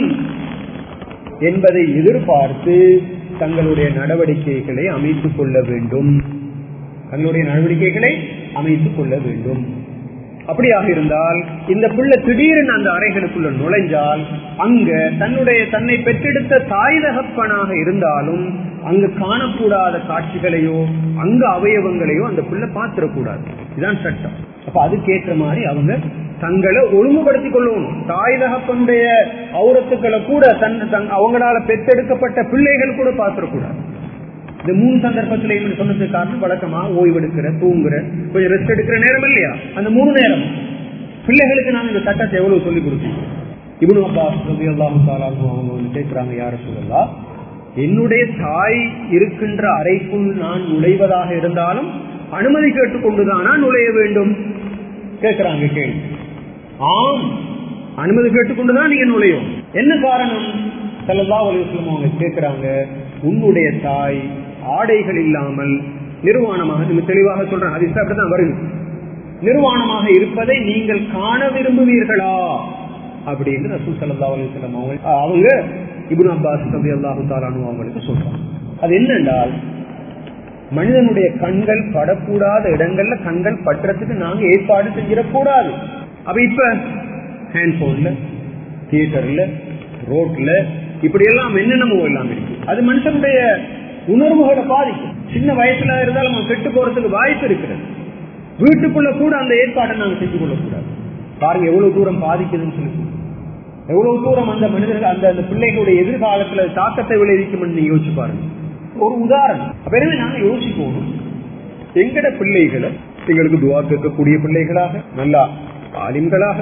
என்பதை எதிர்பார்த்து தங்களுடைய நடவடிக்கைகளை அமைத்துக் கொள்ள வேண்டும் தங்களுடைய நடவடிக்கைகளை அமைத்துக் கொள்ள வேண்டும் அப்படியாக இருந்தால் இந்த பிள்ளை திடீரென அந்த அறைகளுக்குள்ள நுழைஞ்சால் அங்க தன்னுடைய தன்னை பெற்றெடுத்த தாய் தகப்பனாக இருந்தாலும் அங்கு காணக்கூடாத காட்சிகளையோ அங்க அவயவங்களையோ அந்த பிள்ளை பார்த்திடக்கூடாது இதுதான் சட்டம் அப்ப அதுக்கேற்ற மாதிரி அவங்க தங்களை ஒழுங்குபடுத்திக் கொள்ளணும் தாய் தகப்பனுடைய அவுரத்துக்களை கூட தன் தன் அவங்களால பெற்றெடுக்கப்பட்ட பிள்ளைகள் கூட பார்த்துடக்கூடாது இந்த மூணு சந்தர்ப்பத்தில் என்ன சொன்னதுக்கு காரணம் வழக்கமா ஓய்வெடுக்கிற தூங்குற கொஞ்சம் ரெஸ்ட் எடுக்கிற நேரம் இல்லையா அந்த மூணு நேரம் பிள்ளைகளுக்கு நாங்க இந்த சட்டத்தை எவ்வளவு சொல்லி கொடுத்தோம் இவனு அப்பாஸ் ரவி அல்லாஹு அவங்க வந்து கேட்கிறாங்க யார சொல்லலாம் என்னுடைய தாய் இருக்கின்ற அறைக்குள் நான் நுழைவதாக இருந்தாலும் அனுமதி கேட்டுக்கொண்டுதானா நுழைய வேண்டும் கேட்கிறாங்க கேள்வி ஆம் அனுமதி கேட்டுக்கொண்டுதான் நீங்க நுழையும் என்ன காரணம் செல்லல்லா அலுவலம் அவங்க கேட்கிறாங்க உன்னுடைய தாய் ஆடைகள் இல்லாமல் நிர்வாணமாக நீங்க தெளிவாக சொல்றேன் அது அப்படிதான் வருது நிர்வாணமாக இருப்பதை நீங்கள் காண விரும்புவீர்களா அப்படின்னு ரசூல் சல்லா அலுவலம் அவங்க அவங்க இபுன் அப்பாஸ் ரபி அல்லாஹு தாலானு அவங்களுக்கு சொல்றாங்க அது என்னென்றால் மனிதனுடைய கண்கள் படக்கூடாத இடங்கள்ல கண்கள் பற்றத்துக்கு நாங்க ஏற்பாடு செஞ்சிடக்கூடாது அப்ப இப்ப ஹேண்ட்போன்ல தியேட்டர்ல ரோட்ல இப்படி எல்லாம் என்னென்னமோ எல்லாம் இருக்கு அது மனுஷனுடைய உணர்வுகளை பாதிக்கும் சின்ன வயசுல இருந்தாலும் அவன் கெட்டு போறதுக்கு வாய்ப்பு இருக்கிறது வீட்டுக்குள்ள கூட அந்த ஏற்பாட்டை நாங்க செஞ்சு கொள்ளக்கூடாது பாருங்க எவ்வளவு தூரம் பாதிக்குதுன்னு சொல்லி எவ்வளவு தூரம் அந்த மனிதர்கள் அந்த அந்த பிள்ளைகளுடைய எதிர்காலத்துல தாக்கத்தை விளைவிக்கும் நீங்க யோசிச்சு பாருங்க ஒரு உதாரணம் அப்ப எனவே நாங்க யோசிப்போம் எங்கட பிள்ளைகளை எங்களுக்கு துவா கேட்கக்கூடிய பிள்ளைகளாக நல்ல ஆலிம்களாக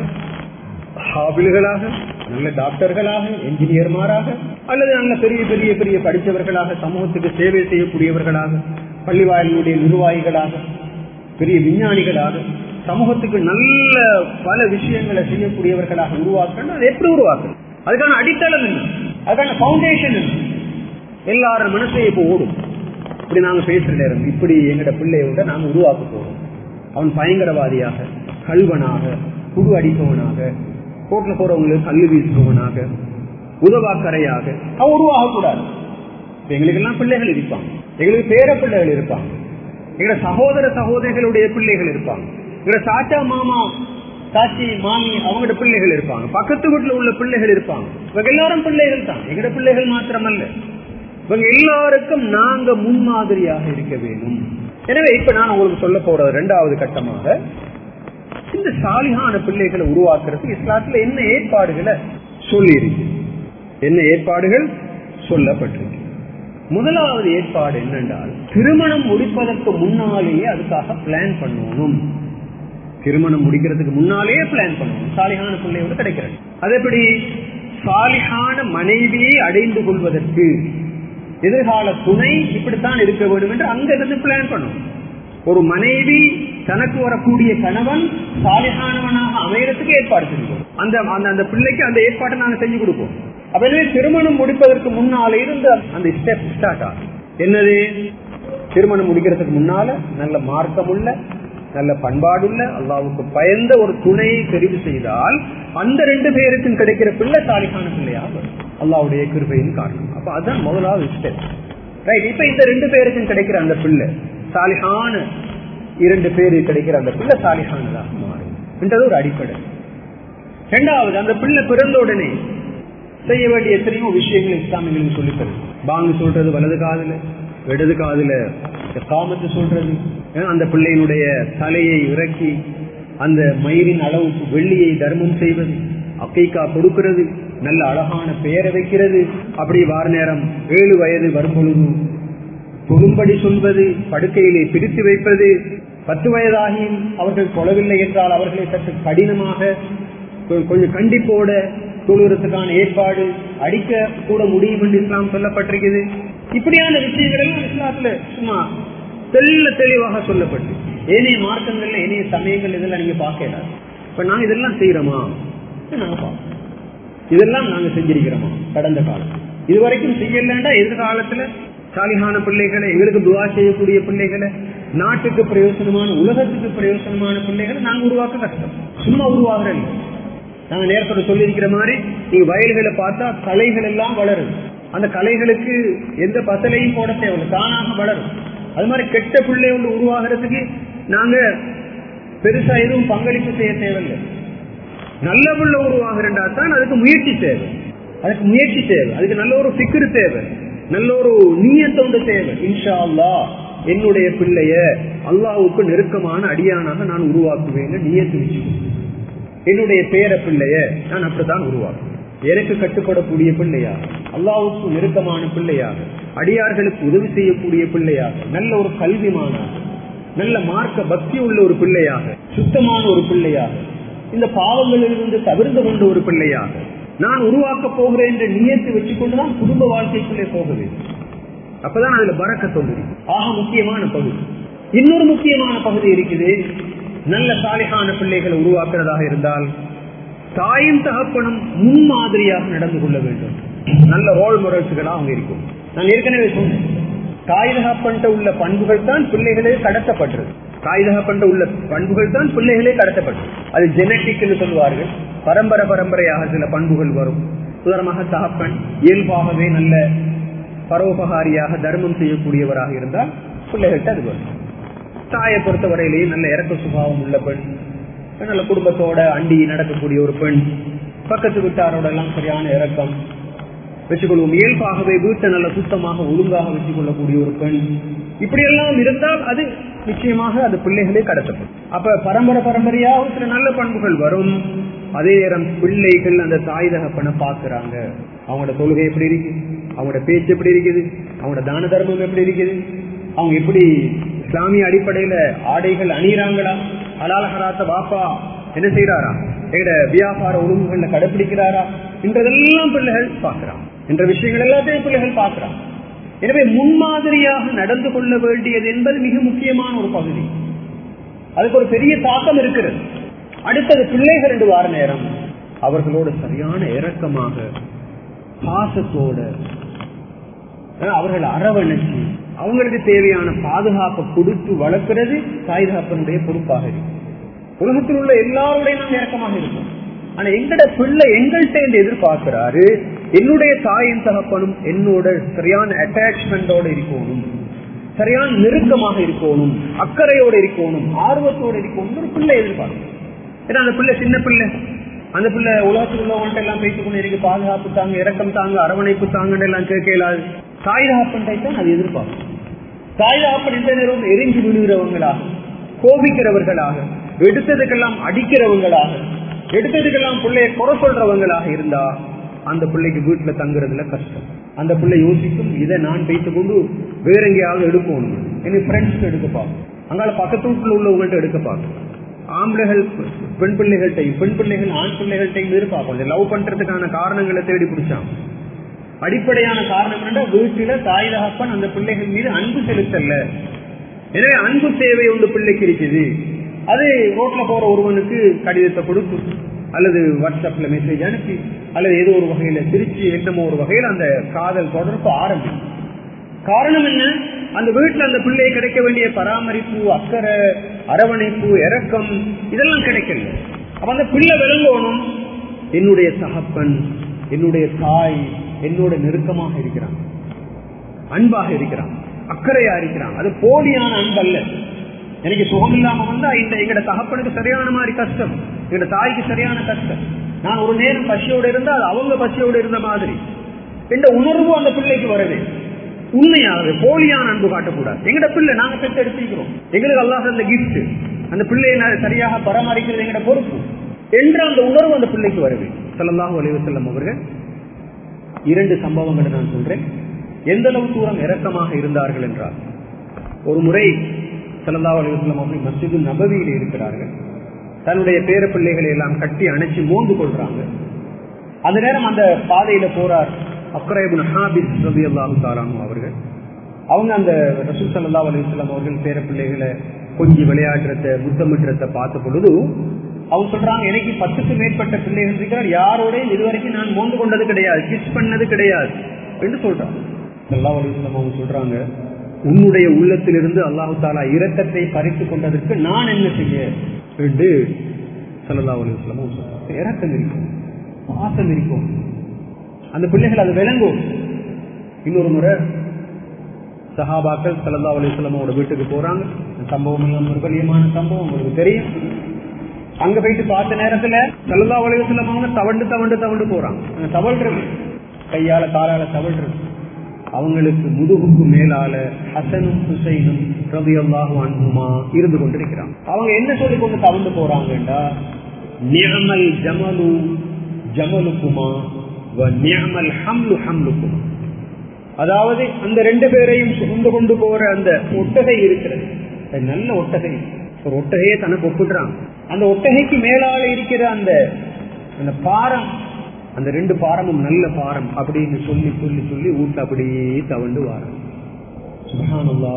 ஹாபில்களாக நல்ல டாக்டர்களாக என்ஜினியர்மாராக அல்லது நல்ல பெரிய பெரிய பெரிய படித்தவர்களாக சமூகத்துக்கு சேவை செய்யக்கூடியவர்களாக பள்ளிவாயலுடைய நிர்வாகிகளாக பெரிய விஞ்ஞானிகளாக சமூகத்துக்கு நல்ல பல விஷயங்களை செய்யக்கூடியவர்களாக உருவாக்கணும் அது எப்படி உருவாக்கணும் அதுக்கான அடித்தளம் என்ன அதுக்கான பவுண்டேஷன் என்ன எல்லாரும் மனசையும் இப்போ ஓடும் இப்படி நாங்க பேசுற நேரம் இப்படி எங்கட பிள்ளையோட நாங்க உருவாக்க போறோம் அவன் பயங்கரவாதியாக கல்வனாக குடு அடிப்பவனாக கோட்டில் போறவங்களுக்கு கல்லு வீசுபவனாக உதவாக்கரையாக அவன் உருவாக கூடாது எங்களுக்கு எல்லாம் பிள்ளைகள் இருப்பாங்க எங்களுக்கு பேர பிள்ளைகள் இருப்பாங்க எங்க சகோதர சகோதரிகளுடைய பிள்ளைகள் இருப்பாங்க எங்க சாச்சா மாமா சாச்சி மாமி அவங்களோட பிள்ளைகள் இருப்பாங்க பக்கத்து வீட்டுல உள்ள பிள்ளைகள் இருப்பாங்க இவங்க எல்லாரும் பிள்ளைகள் தான் எங்கட பிள்ளைகள் மாத்திரமல்ல இவங்க எல்லாருக்கும் நாங்க முன்மாதிரியாக இருக்க வேண்டும் எனவே இப்ப நான் உங்களுக்கு சொல்ல போறது இரண்டாவது கட்டமாக இந்த சாலிகான பிள்ளைகளை உருவாக்குறதுக்கு இஸ்லாத்துல என்ன ஏற்பாடுகளை சொல்லி இருக்கு என்ன ஏற்பாடுகள் சொல்லப்பட்டிருக்கு முதலாவது ஏற்பாடு என்னென்றால் திருமணம் முடிப்பதற்கு முன்னாலேயே அதுக்காக பிளான் பண்ணணும் திருமணம் முடிக்கிறதுக்கு முன்னாலேயே பிளான் பண்ணணும் சாலிகான பிள்ளையோடு கிடைக்கிறது அது எப்படி சாலிகான மனைவியை அடைந்து கொள்வதற்கு எதிர்கால துணை இப்படித்தான் இருக்க வேண்டும் என்று அங்கிருந்து பிளான் பண்ணும் ஒரு மனைவி தனக்கு வரக்கூடிய கணவன் சாலிகானவனாக அமையறதுக்கு ஏற்பாடு செஞ்சோம் அந்த அந்த பிள்ளைக்கு அந்த ஏற்பாட்டை நாங்க செஞ்சு கொடுப்போம் அப்ப திருமணம் முடிப்பதற்கு முன்னால இருந்து அந்த ஸ்டெப் ஸ்டார்ட் ஆகும் என்னது திருமணம் முடிக்கிறதுக்கு முன்னால நல்ல மார்க்கம் உள்ள நல்ல பண்பாடுள்ள அல்லாவுக்கு பயந்த ஒரு துணையை தெரிவு செய்தால் அந்த ரெண்டு பேருக்கும் கிடைக்கிற பிள்ளை சாலிகான பிள்ளையாக அல்லாவுடைய கிருபையின் காரணம் அப்ப அதுதான் முதலாவது ஸ்டெப் ரைட் இப்ப இந்த ரெண்டு பேருக்கும் கிடைக்கிற அந்த பிள்ளை சாலிகான இரண்டு பேரு கிடைக்கிற அந்த பிள்ளை சாலிகானதாக மாறும் என்றது ஒரு அடிப்படை இரண்டாவது அந்த பிள்ளை பிறந்த உடனே செய்ய வேண்டிய எத்தனையோ விஷயங்கள் இஸ்லாமியங்களுக்கு சொல்லி தரும் பாங்கு சொல்றது வலது காதுல இடது காதுல காமத்து சொல்றது அந்த பிள்ளையினுடைய தலையை இறக்கி அந்த மயிரின் அளவுக்கு வெள்ளியை தர்மம் செய்வது அக்கைக்கா கொடுக்கிறது நல்ல அழகான பெயரை வைக்கிறது அப்படி வார நேரம் ஏழு வயது வரும் பொழுது தொழும்படி சொல்வது படுக்கையிலே பிடித்து வைப்பது பத்து வயதாகியும் அவர்கள் தொழவில்லை என்றால் அவர்களை சற்று கடினமாக கொஞ்சம் கண்டிப்போட தொழுகிறதுக்கான ஏற்பாடு அடிக்க கூட முடியும் என்று இஸ்லாம் சொல்லப்பட்டிருக்குது இப்படியான விஷயங்கள் எல்லாம் இஸ்லாத்துல சும்மா தெல்ல தெளிவாக சொல்லப்பட்டு ஏனைய மார்க்கங்கள்ல ஏனைய சமயங்கள் இதெல்லாம் நீங்க பார்க்கலாம் இப்ப நாங்க இதெல்லாம் செய்யறோமா நாங்க பார்ப்போம் இதெல்லாம் நாங்க செஞ்சிருக்கிறோமா கடந்த காலம் இதுவரைக்கும் செய்யலண்டா எதிர்காலத்துல சாலிகான பிள்ளைகளை எங்களுக்கு துவா செய்யக்கூடிய பிள்ளைகளை நாட்டுக்கு பிரயோசனமான உலகத்துக்கு பிரயோசனமான பிள்ளைகளை நாங்க உருவாக்க கஷ்டம் சும்மா உருவாகிறேன் நாங்க நேரத்தோட சொல்லியிருக்கிற மாதிரி நீங்க வயல்களை பார்த்தா கலைகள் எல்லாம் வளரும் அந்த கலைகளுக்கு எந்த பசலையும் போட தேவையில்லை தானாக வளரும் அது மாதிரி கெட்ட பிள்ளை ஒன்று உருவாகிறதுக்கு நாங்க பெருசா எதுவும் பங்களிப்பு செய்ய தேவையில்லை நல்ல பிள்ளை உருவாகிறா தான் அதுக்கு முயற்சி தேவை அதுக்கு முயற்சி தேவை அதுக்கு நல்ல ஒரு பிக்கரு தேவை நல்ல ஒரு நீயத்தோண்டு தேவை இன்ஷா அல்லா என்னுடைய பிள்ளைய அல்லாவுக்கு நெருக்கமான அடியானாக நான் உருவாக்குவேன் நீயத்து வச்சுக்கணும் என்னுடைய பேர பிள்ளைய நான் அப்படித்தான் உருவாக்குவேன் எனக்கு கட்டுப்படக்கூடிய பிள்ளையா அல்லாவுக்கு நெருக்கமான பிள்ளையாக அடியார்களுக்கு உதவி செய்யக்கூடிய பிள்ளையாக நல்ல ஒரு கல்விமானாக நல்ல மார்க்க பக்தி உள்ள ஒரு பிள்ளையாக சுத்தமான ஒரு பிள்ளையாக இந்த பாவங்களிலிருந்து தவிர்த்து கொண்ட ஒரு பிள்ளையாக நான் உருவாக்க போகிறேன் என்ற நியத்தை வச்சுக்கொண்டுதான் குடும்ப வாழ்க்கைக்குள்ளே போக வேண்டும் அப்பதான் அதுல பறக்க சொல்லுது ஆக முக்கியமான பகுதி இன்னொரு முக்கியமான பகுதி இருக்குது நல்ல சாலிகான பிள்ளைகளை உருவாக்குறதாக இருந்தால் தாயும் தகப்பனும் முன்மாதிரியாக நடந்து கொள்ள வேண்டும் நல்ல ரோல் மாடல்ஸ்களா அவங்க இருக்கும் நான் ஏற்கனவே சொன்னேன் தாய் தகப்பன்ட்ட உள்ள பண்புகள் தான் பிள்ளைகளே கடத்தப்பட்டது தாய் தகப்பன்ட்ட உள்ள பண்புகள் தான் பிள்ளைகளே கடத்தப்பட்டது அது ஜெனட்டிக் என்று சொல்வார்கள் பரம்பரை பரம்பரையாக சில பண்புகள் வரும் உதாரணமாக தகப்பன் இயல்பாகவே நல்ல பரோபகாரியாக தர்மம் செய்யக்கூடியவராக இருந்தால் பிள்ளைகள்கிட்ட அது வரும் தாயை பொறுத்தவரையிலேயே நல்ல இறக்க சுபாவம் உள்ள பெண் நல்ல குடும்பத்தோட அண்டி நடக்கக்கூடிய ஒரு பெண் பக்கத்து வீட்டாரோட எல்லாம் சரியான இறக்கம் வச்சுக்கொள்வோம் இயல்பாகவே வீட்டை நல்ல சுத்தமாக ஒழுங்காக வச்சுக் கொள்ளக்கூடிய ஒரு பெண் இப்படி எல்லாம் இருந்தால் அது நிச்சயமாக அது பிள்ளைகளே கடத்தப்படும் அப்ப பரம்பரை பரம்பரையா ஒரு சில நல்ல பண்புகள் வரும் அதே நேரம் பிள்ளைகள் அந்த தாய் தகப்பனை பாக்குறாங்க அவங்களோட தொழுகை எப்படி இருக்கு அவங்களோட பேச்சு எப்படி இருக்குது அவங்களோட தான தர்மம் எப்படி இருக்குது அவங்க எப்படி இஸ்லாமிய அடிப்படையில ஆடைகள் அணியிறாங்களா ஹலால ஹராத்த பாப்பா என்ன செய்யறாரா எங்கட வியாபார ஒழுங்குகள்ல கடைபிடிக்கிறாரா என்றதெல்லாம் பிள்ளைகள் பார்க்கிறான் என்ற விஷயங்கள் எல்லாத்தையும் பிள்ளைகள் பார்க்கிறான் எனவே முன்மாதிரியாக நடந்து கொள்ள வேண்டியது என்பது மிக முக்கியமான ஒரு பகுதி அதுக்கு ஒரு பெரிய தாக்கம் இருக்கிறது அடுத்தது பிள்ளைகள் என்று வார நேரம் அவர்களோட சரியான இரக்கமாக பாசத்தோட அவர்கள் அரவணைச்சு அவங்களுக்கு தேவையான பாதுகாப்பை கொடுத்து வளர்க்கிறது தாய் தகப்பனுடைய பொறுப்பாக இருக்கு உலகத்தில் உள்ள எல்லாருடைய நாம் இறக்கமாக இருக்கும் ஆனா எங்கட பிள்ளை எங்கள்கிட்ட எதிர்பார்க்கிறாரு என்னுடைய தாயின் தகப்பனும் என்னோட சரியான அட்டாச்மெண்டோட இருக்கணும் சரியான நெருக்கமாக இருக்கணும் அக்கறையோட இருக்கணும் ஆர்வத்தோட இருக்கணும் ஒரு பிள்ளை எதிர்பார்க்கும் ஏன்னா அந்த பிள்ளை சின்ன பிள்ளை அந்த பிள்ளை உலகத்தில் உள்ளவங்கள்ட்ட எல்லாம் பேசிக் கொண்டு எனக்கு பாதுகாப்பு தாங்க இறக்கம் தாங்க அரவணைப்பு தாங்கன்னு எல்லாம் கேட்கலாது தாய் தகப்பன் தான் அது எதிர்பார்க்கும் தாய் தகப்பன் எந்த நேரம் எரிஞ்சு விழுகிறவங்களாக கோபிக்கிறவர்களாக எடுத்ததுக்கெல்லாம் அடிக்கிறவங்களாக எடுத்ததுக்கெல்லாம் பிள்ளைய குறை சொல்றவங்களாக இருந்தா அந்த பிள்ளைக்கு வீட்டுல தங்குறதுல கஷ்டம் அந்த பிள்ளை யோசிக்கும் இதை நான் வைத்துக் கொண்டு வேற எங்கேயாவது எடுக்கணும் எனக்கு ஃப்ரெண்ட்ஸ் எடுக்க பார்க்கும் அங்கால பக்கத்து வீட்டுல உள்ளவங்கள்ட்ட எடுக்க பார்க்கும் ஆம்பளைகள் பெண் பிள்ளைகள்கிட்டையும் பெண் பிள்ளைகள் ஆண் பிள்ளைகள்கிட்டையும் எதிர்பார்க்கும் லவ் பண்றதுக்கான காரணங்களை தேடி பிடிச்சான் அடிப்படையான காரணம் என்ன வீட்டில தாய் தகப்பன் அந்த பிள்ளைகள் மீது அன்பு செலுத்தல எனவே அன்பு தேவை ஒன்று பிள்ளைக்கு இருக்குது அது ரோட்ல போற ஒருவனுக்கு கடிதத்தை கொடுத்து அல்லது வாட்ஸ்அப்ல மெசேஜ் அனுப்பி அல்லது ஏதோ ஒரு வகையில திருச்சி என்னமோ ஒரு வகையில் அந்த காதல் தொடர்பு ஆரம்பிக்கும் காரணம் என்ன அந்த வீட்டுல அந்த பிள்ளை கிடைக்க வேண்டிய பராமரிப்பு அக்கறை அரவணைப்பு இறக்கம் இதெல்லாம் கிடைக்கல அப்ப அந்த பிள்ளை விளங்கணும் என்னுடைய தகப்பன் என்னுடைய தாய் என்னோட நெருக்கமாக இருக்கிறான் அன்பாக இருக்கிறான் அக்கறையா இருக்கிறான் அது போலியான அன்பு அல்ல எனக்கு சுகம் இல்லாம வந்தா இந்த எங்கட தகப்பனுக்கு சரியான மாதிரி கஷ்டம் எங்கட தாய்க்கு சரியான கஷ்டம் நான் ஒரு நேரம் பசியோட இருந்தா அது அவங்க பசியோட இருந்த மாதிரி என்ற உணர்வு அந்த பிள்ளைக்கு வரவே உண்மையாகவே போலியான அன்பு காட்டக்கூடாது எங்கட பிள்ளை நாங்க பெற்று எடுத்துக்கிறோம் எங்களுக்கு அல்லாத அந்த கிஃப்ட் அந்த பிள்ளையை சரியாக பராமரிக்கிறது எங்கட பொறுப்பு என்ற அந்த உணர்வு அந்த பிள்ளைக்கு வரவே சொல்லலாம் ஒளிவு செல்லும் அவர்கள் இரண்டு சம்பவங்களை நான் சொல்றேன் எந்த அளவு தூரம் இறக்கமாக இருந்தார்கள் என்றால் ஒரு முறை சல்லா அலிவஸ்லாம் அவர்கள் மஸ்ஜிது நபவியில் இருக்கிறார்கள் தன்னுடைய பேர பிள்ளைகளை எல்லாம் கட்டி அணைச்சு மோந்து கொள்றாங்க அந்த நேரம் அந்த பாதையில போறார் அக்ரேபுன் ஹாபிஸ் ரபி அல்லாஹு தாரானு அவர்கள் அவங்க அந்த ரசூல் சல்லா அலிவஸ்லாம் அவர்கள் பேர பிள்ளைகளை கொஞ்சம் விளையாடுறத முத்தமிடுறத பார்த்த பொழுது அவங்க சொல்றாங்க எனக்கு பத்துக்கு மேற்பட்ட பிள்ளைகள் இருக்கிறார் யாரோடையும் இதுவரைக்கும் நான் மோந்து கொண்டது கிடையாது கிஸ் பண்ணது கிடையாது என்று சொல்றாங்க சல்லா அலிவஸ்லாம் அவங்க சொல்றாங்க உன்னுடைய உள்ளத்திலிருந்து அல்லாஹு தாலா இரக்கத்தை பறித்து கொண்டதற்கு நான் என்ன செய்ய என்று சல்லா அலிவஸ்லாம் சொல்றாங்க இறக்கம் இருக்கும் பாசம் இருக்கும் அந்த பிள்ளைகள் அது விளங்கும் இன்னொரு முறை சஹாபாக்கள் சல்லா அலிஸ்லாமோட வீட்டுக்கு போறாங்க சம்பவம் எல்லாம் ஒரு கலியமான சம்பவம் உங்களுக்கு தெரியும் அங்க போயிட்டு பார்த்த நேரத்துல சல்லா அலிஸ்லாம் அவங்க தவண்டு தவண்டு தவண்டு போறாங்க தவழ்றது கையால காலால தவழ்றது அவங்களுக்கு முதுகுக்கு மேலால ஹசனும் ஹுசைனும் ரவி அல்லாஹு அன்புமா இருந்து கொண்டிருக்கிறாங்க அவங்க என்ன சொல்லி கொண்டு தவண்டு போறாங்கடா நியமல் ஜமலு ஜமலுக்குமா நியமல் ஹம்லு ஹம்லுக்குமா அதாவது அந்த ரெண்டு பேரையும் சுமந்து கொண்டு போற அந்த ஒட்டகை இருக்கிறது அது நல்ல ஒட்டகை ஒரு ஒட்டகையை தனக்கு ஒப்பிடுறான் அந்த ஒட்டகைக்கு மேலால இருக்கிற அந்த அந்த பாரம் அந்த ரெண்டு பாரமும் நல்ல பாரம் அப்படின்னு சொல்லி சொல்லி சொல்லி வீட்டு அப்படியே தவண்டு வாரம் சுபஹானல்லா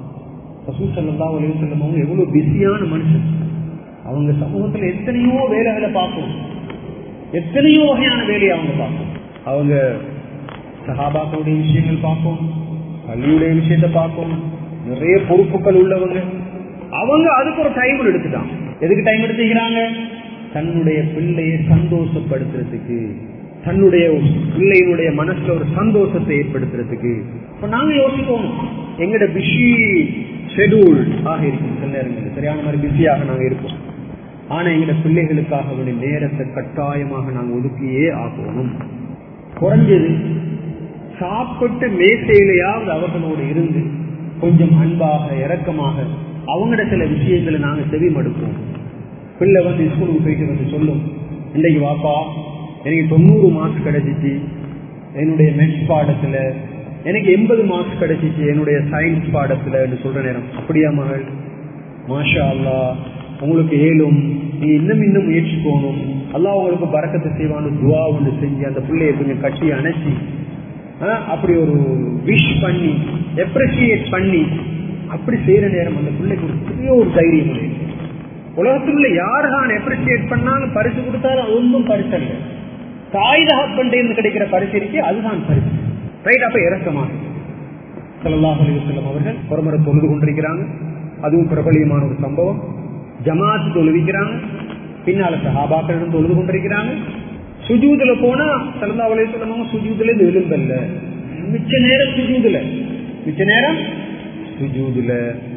ரசூல் ஸல்லல்லாஹு அலைஹி வஸல்லம் அவங்க எவ்வளவு பிஸியான மனுஷன் அவங்க சமூகத்துல எத்தனையோ வேலைகளை பார்ப்போம் எத்தனையோ வகையான வேலையை அவங்க பார்ப்போம் அவங்க சஹாபாக்களுடைய விஷயங்கள் பார்ப்போம் பள்ளியுடைய விஷயத்தை பார்ப்போம் நிறைய பொறுப்புகள் உள்ளவங்க அவங்க அதுக்கு ஒரு டைம் எடுத்துட்டான் எதுக்கு டைம் எடுத்துக்கிறாங்க தன்னுடைய பிள்ளையை சந்தோஷப்படுத்துறதுக்கு தன்னுடைய பிள்ளையினுடைய மனசுல ஒரு சந்தோஷத்தை ஏற்படுத்துறதுக்கு இப்ப நாங்க யோசிப்போம் எங்கட பிஸி ஷெடியூல் ஆக இருக்கும் சில நேரங்களில் சரியான மாதிரி பிஸியாக நாங்க இருப்போம் ஆனா எங்கட பிள்ளைகளுக்காக வேண்டிய நேரத்தை கட்டாயமாக நாங்க ஒதுக்கியே ஆகணும் குறைஞ்சது சாப்பிட்டு மேசையிலேயாவது அவர்களோடு இருந்து கொஞ்சம் அன்பாக இரக்கமாக அவங்களோட சில விஷயங்களை நாங்க செவி மடுப்போம் பிள்ளை வந்து ஸ்கூலுக்கு போயிட்டு வந்து சொல்லும் இன்றைக்கு வாப்பா எனக்கு தொண்ணூறு மார்க்ஸ் கிடைச்சிச்சு என்னுடைய மெட்ஸ் பாடத்துல எனக்கு எண்பது மார்க்ஸ் கிடைச்சிச்சு என்னுடைய சயின்ஸ் பாடத்துல சொல்ற நேரம் அப்படியா மகள் மாஷா அல்லா உங்களுக்கு ஏழும் நீ இன்னும் இன்னும் முயற்சி போகணும் அல்லா உங்களுக்கு பறக்கத்தை செய்வான்னு துவா ஒன்று செஞ்சு அந்த பிள்ளைய கொஞ்சம் கட்டி அணைச்சி அப்படி ஒரு விஷ் பண்ணி எப்ரிசியேட் பண்ணி அப்படி செய்யற நேரம் அந்த பிள்ளைக்கு ஒரு பெரிய ஒரு தைரியம் உண்டு உலகத்துல யாரு தான் எப்ரிசியேட் பண்ணாலும் பரிசு கொடுத்தாலும் ஒன்றும் பரிசு அல்ல தாய் தகப்பண்டேந்து கிடைக்கிற பரிசு இருக்கு அதுதான் பரிசு ரைட் அப்ப இறக்கமாக சல்லாஹ் அலிவசல்லம் அவர்கள் ஒருமுறை தொழுது கொண்டிருக்கிறாங்க அதுவும் பிரபலியமான ஒரு சம்பவம் ஜமாத்து தொழுவிக்கிறாங்க பின்னால சஹாபாக்களிடம் தொழுது கொண்டிருக்கிறாங்க சுஜூதுல போனா சல்லா அலிவசல்லமாக சுஜூதுல இது எலும்பல்ல மிச்ச நேரம் சுஜூதுல மிச்ச நேரம் சுஜூதுல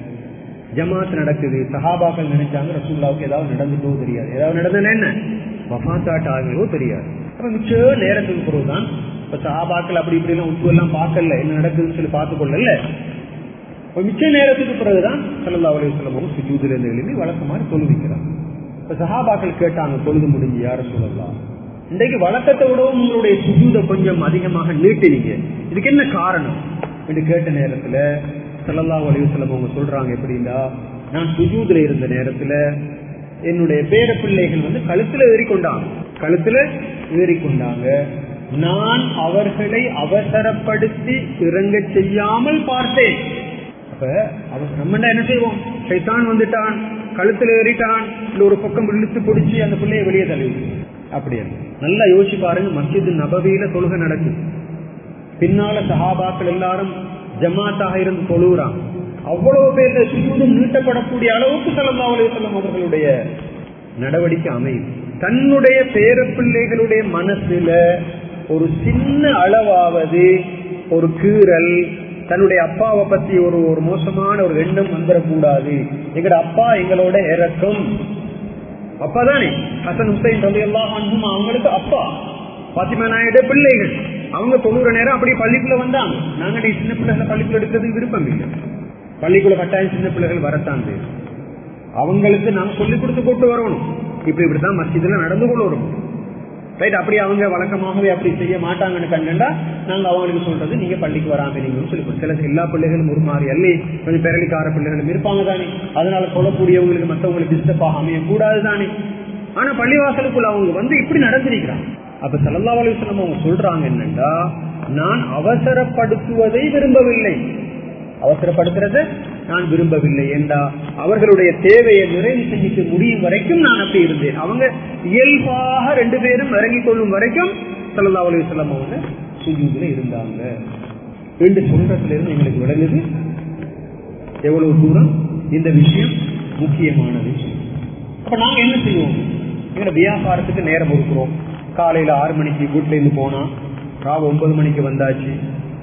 ஜமாத் நடக்குது சஹாபாக்கள் நினைச்சாங்க ரசூல்லாவுக்கு ஏதாவது நடந்துட்டோ தெரியாது ஏதாவது நடந்ததுன்னா என்ன வஃபாத்தாட் ஆகிறோ தெரியாது அப்ப மிச்ச நேரத்துக்கு பிறகுதான் இப்ப சஹாபாக்கள் அப்படி இப்படி எல்லாம் உப்பு எல்லாம் பார்க்கல என்ன நடக்குதுன்னு சொல்லி பார்த்து கொள்ளல மிச்ச நேரத்துக்கு பிறகுதான் சல்லா அலி சொல்லமும் சுஜூதுல இருந்து எழுதி வழக்கமாறு தொழுவிக்கிறாங்க இப்ப சஹாபாக்கள் கேட்டாங்க தொழுது முடிஞ்சு யார சொல்லலாம் இன்றைக்கு வழக்கத்தை விடவும் உங்களுடைய சுஜூத கொஞ்சம் அதிகமாக நீட்டினீங்க இதுக்கு என்ன காரணம் என்று கேட்ட நேரத்துல சல்லல்லா அலிவசலம் அவங்க சொல்றாங்க எப்படின்னா நான் சுஜூதுல இருந்த நேரத்துல என்னுடைய பேர பிள்ளைகள் வந்து கழுத்துல ஏறிக்கொண்டாங்க கழுத்துல ஏறிக்கொண்டாங்க நான் அவர்களை அவசரப்படுத்தி இறங்க செய்யாமல் பார்த்தேன் அப்ப நம்ம என்ன செய்வோம் சைத்தான் வந்துட்டான் கழுத்துல ஏறிட்டான் இல்ல ஒரு பக்கம் இழுத்து பிடிச்சி அந்த பிள்ளைய வெளியே தள்ளி அப்படியே நல்லா யோசிச்சு பாருங்க மஸ்ஜித் நபவியில தொழுகை நடக்குது பின்னால சஹாபாக்கள் எல்லாரும் ஜமாத்தாக இருந்து தொழுகிறான் அவ்வளவு பேர் சுஜூதும் நீட்டப்படக்கூடிய அளவுக்கு சல்லா அலுவலம் அவர்களுடைய நடவடிக்கை அமையும் தன்னுடைய பேர பிள்ளைகளுடைய மனசுல ஒரு சின்ன அளவாவது ஒரு கீறல் தன்னுடைய அப்பாவை பத்தி ஒரு ஒரு மோசமான ஒரு எண்ணம் வந்துடக்கூடாது எங்கட அப்பா எங்களோட இறக்கும் அப்பா தானே ஹசன் ஹுசைன் ரவி எல்லாம் அவங்களுக்கு அப்பா பாத்திமா நாயுடைய பிள்ளைகள் அவங்க தொண்ணூறு நேரம் அப்படி பள்ளிக்குள்ள வந்தாங்க நாங்க சின்ன பிள்ளைகளை பள்ளிக்குள்ள எடுக்கிறதுக்கு விருப்பம் இல்லை பள்ளிக்குள்ள கட்டாயம் சின்ன பிள்ளைகள் வரத்தான் அவங்களுக்கு நாங்க சொல்லி கொடுத்து போட்டு வரணும் இப்படி இப்படித்தான் மசிதில நடந்து கொள்ளுறோம் ரைட் அப்படி அவங்க வழக்கமாகவே அப்படி செய்ய மாட்டாங்கன்னு கண்டா நாங்க அவங்களுக்கு சொல்றது நீங்க பள்ளிக்கு வராம நீங்க சொல்லி சில எல்லா பிள்ளைகளும் ஒரு மாதிரி அல்லே கொஞ்சம் பெரளிக்கார பிள்ளைகளும் இருப்பாங்க தானே அதனால சொல்லக்கூடியவங்களுக்கு மற்றவங்களுக்கு டிஸ்டர்ப் ஆக அமைய கூடாது தானே ஆனா பள்ளிவாசலுக்குள்ள அவங்க வந்து இப்படி நடந்திருக்கிறாங்க அப்ப சல்லா அலிஸ்லாம் அவங்க சொல்றாங்க என்னண்டா நான் அவசரப்படுத்துவதை விரும்பவில்லை அவசரப்படுத்துறத நான் விரும்பவில்லை என்றா அவர்களுடைய தேவையை நிறைவு செஞ்சுக்க முடியும் வரைக்கும் நான் அப்படி இருந்தேன் அவங்க இயல்பாக ரெண்டு பேரும் இறங்கிக் கொள்ளும் வரைக்கும் சல்லா அலிஸ்லாம் அவங்க சுஜூதுல இருந்தாங்க ரெண்டு சொல்றதுல இருந்து எங்களுக்கு விளங்குது எவ்வளவு தூரம் இந்த விஷயம் முக்கியமான விஷயம் அப்ப நாங்க என்ன செய்வோம் எங்க வியாபாரத்துக்கு நேரம் ஒதுக்குறோம் காலையில ஆறு மணிக்கு வீட்டுல இருந்து போனா ராவு ஒன்பது மணிக்கு வந்தாச்சு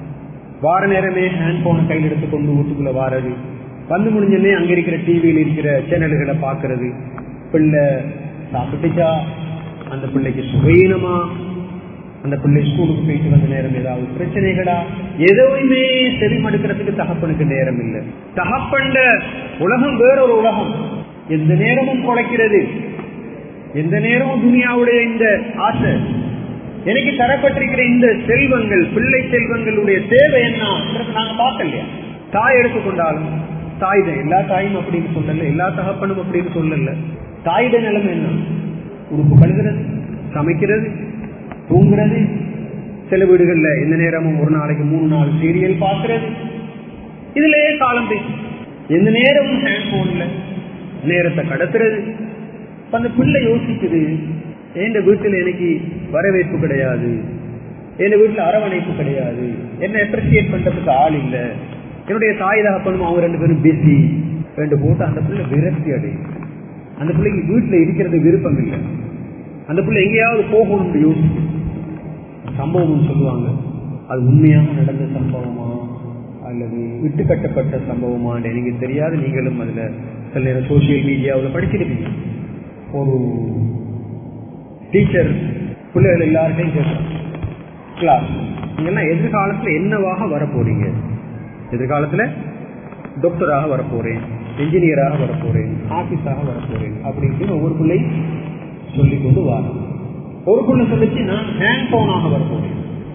வார நேரமே ஹேண்ட் போனை கையில் எடுத்துக்கொண்டு வீட்டுக்குள்ள வாரது வந்து முடிஞ்சோடனே அங்க இருக்கிற டிவியில் இருக்கிற சேனல்களை பாக்குறது பிள்ளை சாப்பிட்டுச்சா அந்த பிள்ளைக்கு சுகீனமா அந்த பிள்ளை ஸ்கூலுக்கு போயிட்டு வந்த நேரம் ஏதாவது பிரச்சனைகளா எதுவுமே செவிமடுக்கிறதுக்கு தகப்பனுக்கு நேரம் இல்லை தகப்பண்ட உலகம் வேற ஒரு உலகம் எந்த நேரமும் குலைக்கிறது எந்த நேரமும் துனியாவுடைய இந்த ஆசை எனக்கு தரப்பட்டிருக்கிற இந்த செல்வங்கள் பிள்ளை செல்வங்களுடைய தேவை என்ன நாங்க பார்க்கலையா தாய் எடுத்துக்கொண்டாலும் தாய் தான் எல்லா தாயும் அப்படின்னு சொல்லல எல்லா தகப்பனும் அப்படின்னு சொல்லல தாயிட நிலைமை என்ன உறுப்பு கழுகிறது சமைக்கிறது தூங்குறது சில வீடுகள்ல எந்த நேரமும் ஒரு நாளைக்கு மூணு நாலு சீரியல் பார்க்கறது இதுலயே காலம் பேசு எந்த நேரமும் ஹேண்ட்போன்ல நேரத்தை கடத்துறது அந்த பிள்ளை யோசிக்குது என் வீட்டுல எனக்கு வரவேற்பு கிடையாது என் வீட்டுல அரவணைப்பு கிடையாது என்ன அப்ரிசியேட் பண்றதுக்கு ஆள் இல்ல என்னுடைய தாய் தகப்பனும் அவங்க ரெண்டு பேரும் பிஸி ரெண்டு போட்டு அந்த பிள்ளை விரக்தி அடையும் அந்த பிள்ளைக்கு வீட்டுல இருக்கிறது விருப்பம் இல்லை அந்த பிள்ளை எங்கேயாவது போகணும்னு யோசிக்கும் சம்பவம் சொல்லுவாங்க அது உண்மையாக நடந்த சம்பவமா அல்லது விட்டு கட்டப்பட்ட சம்பவமா எனக்கு தெரியாது நீங்களும் அதுல சில நேரம் சோசியல் மீடியாவில் படிச்சிருப்பீங்க ஒரு டீச்சர் பிள்ளைகள் எல்லார்ட்டையும் கேட்கலாம் கிளாஸ் நீங்கெல்லாம் எதிர்காலத்துல என்னவாக வரப்போறீங்க எதிர்காலத்துல டாக்டராக வரப்போறேன் என்ஜினியராக வரப்போறேன் ஆபீஸாக வரப்போறேன் அப்படின்னு ஒவ்வொரு பிள்ளை சொல்லிக் கொண்டு வாரம் ஒரு பிள்ளை சொல்லிச்சு நான் ஹேண்ட் போனாக வரப்போறேன்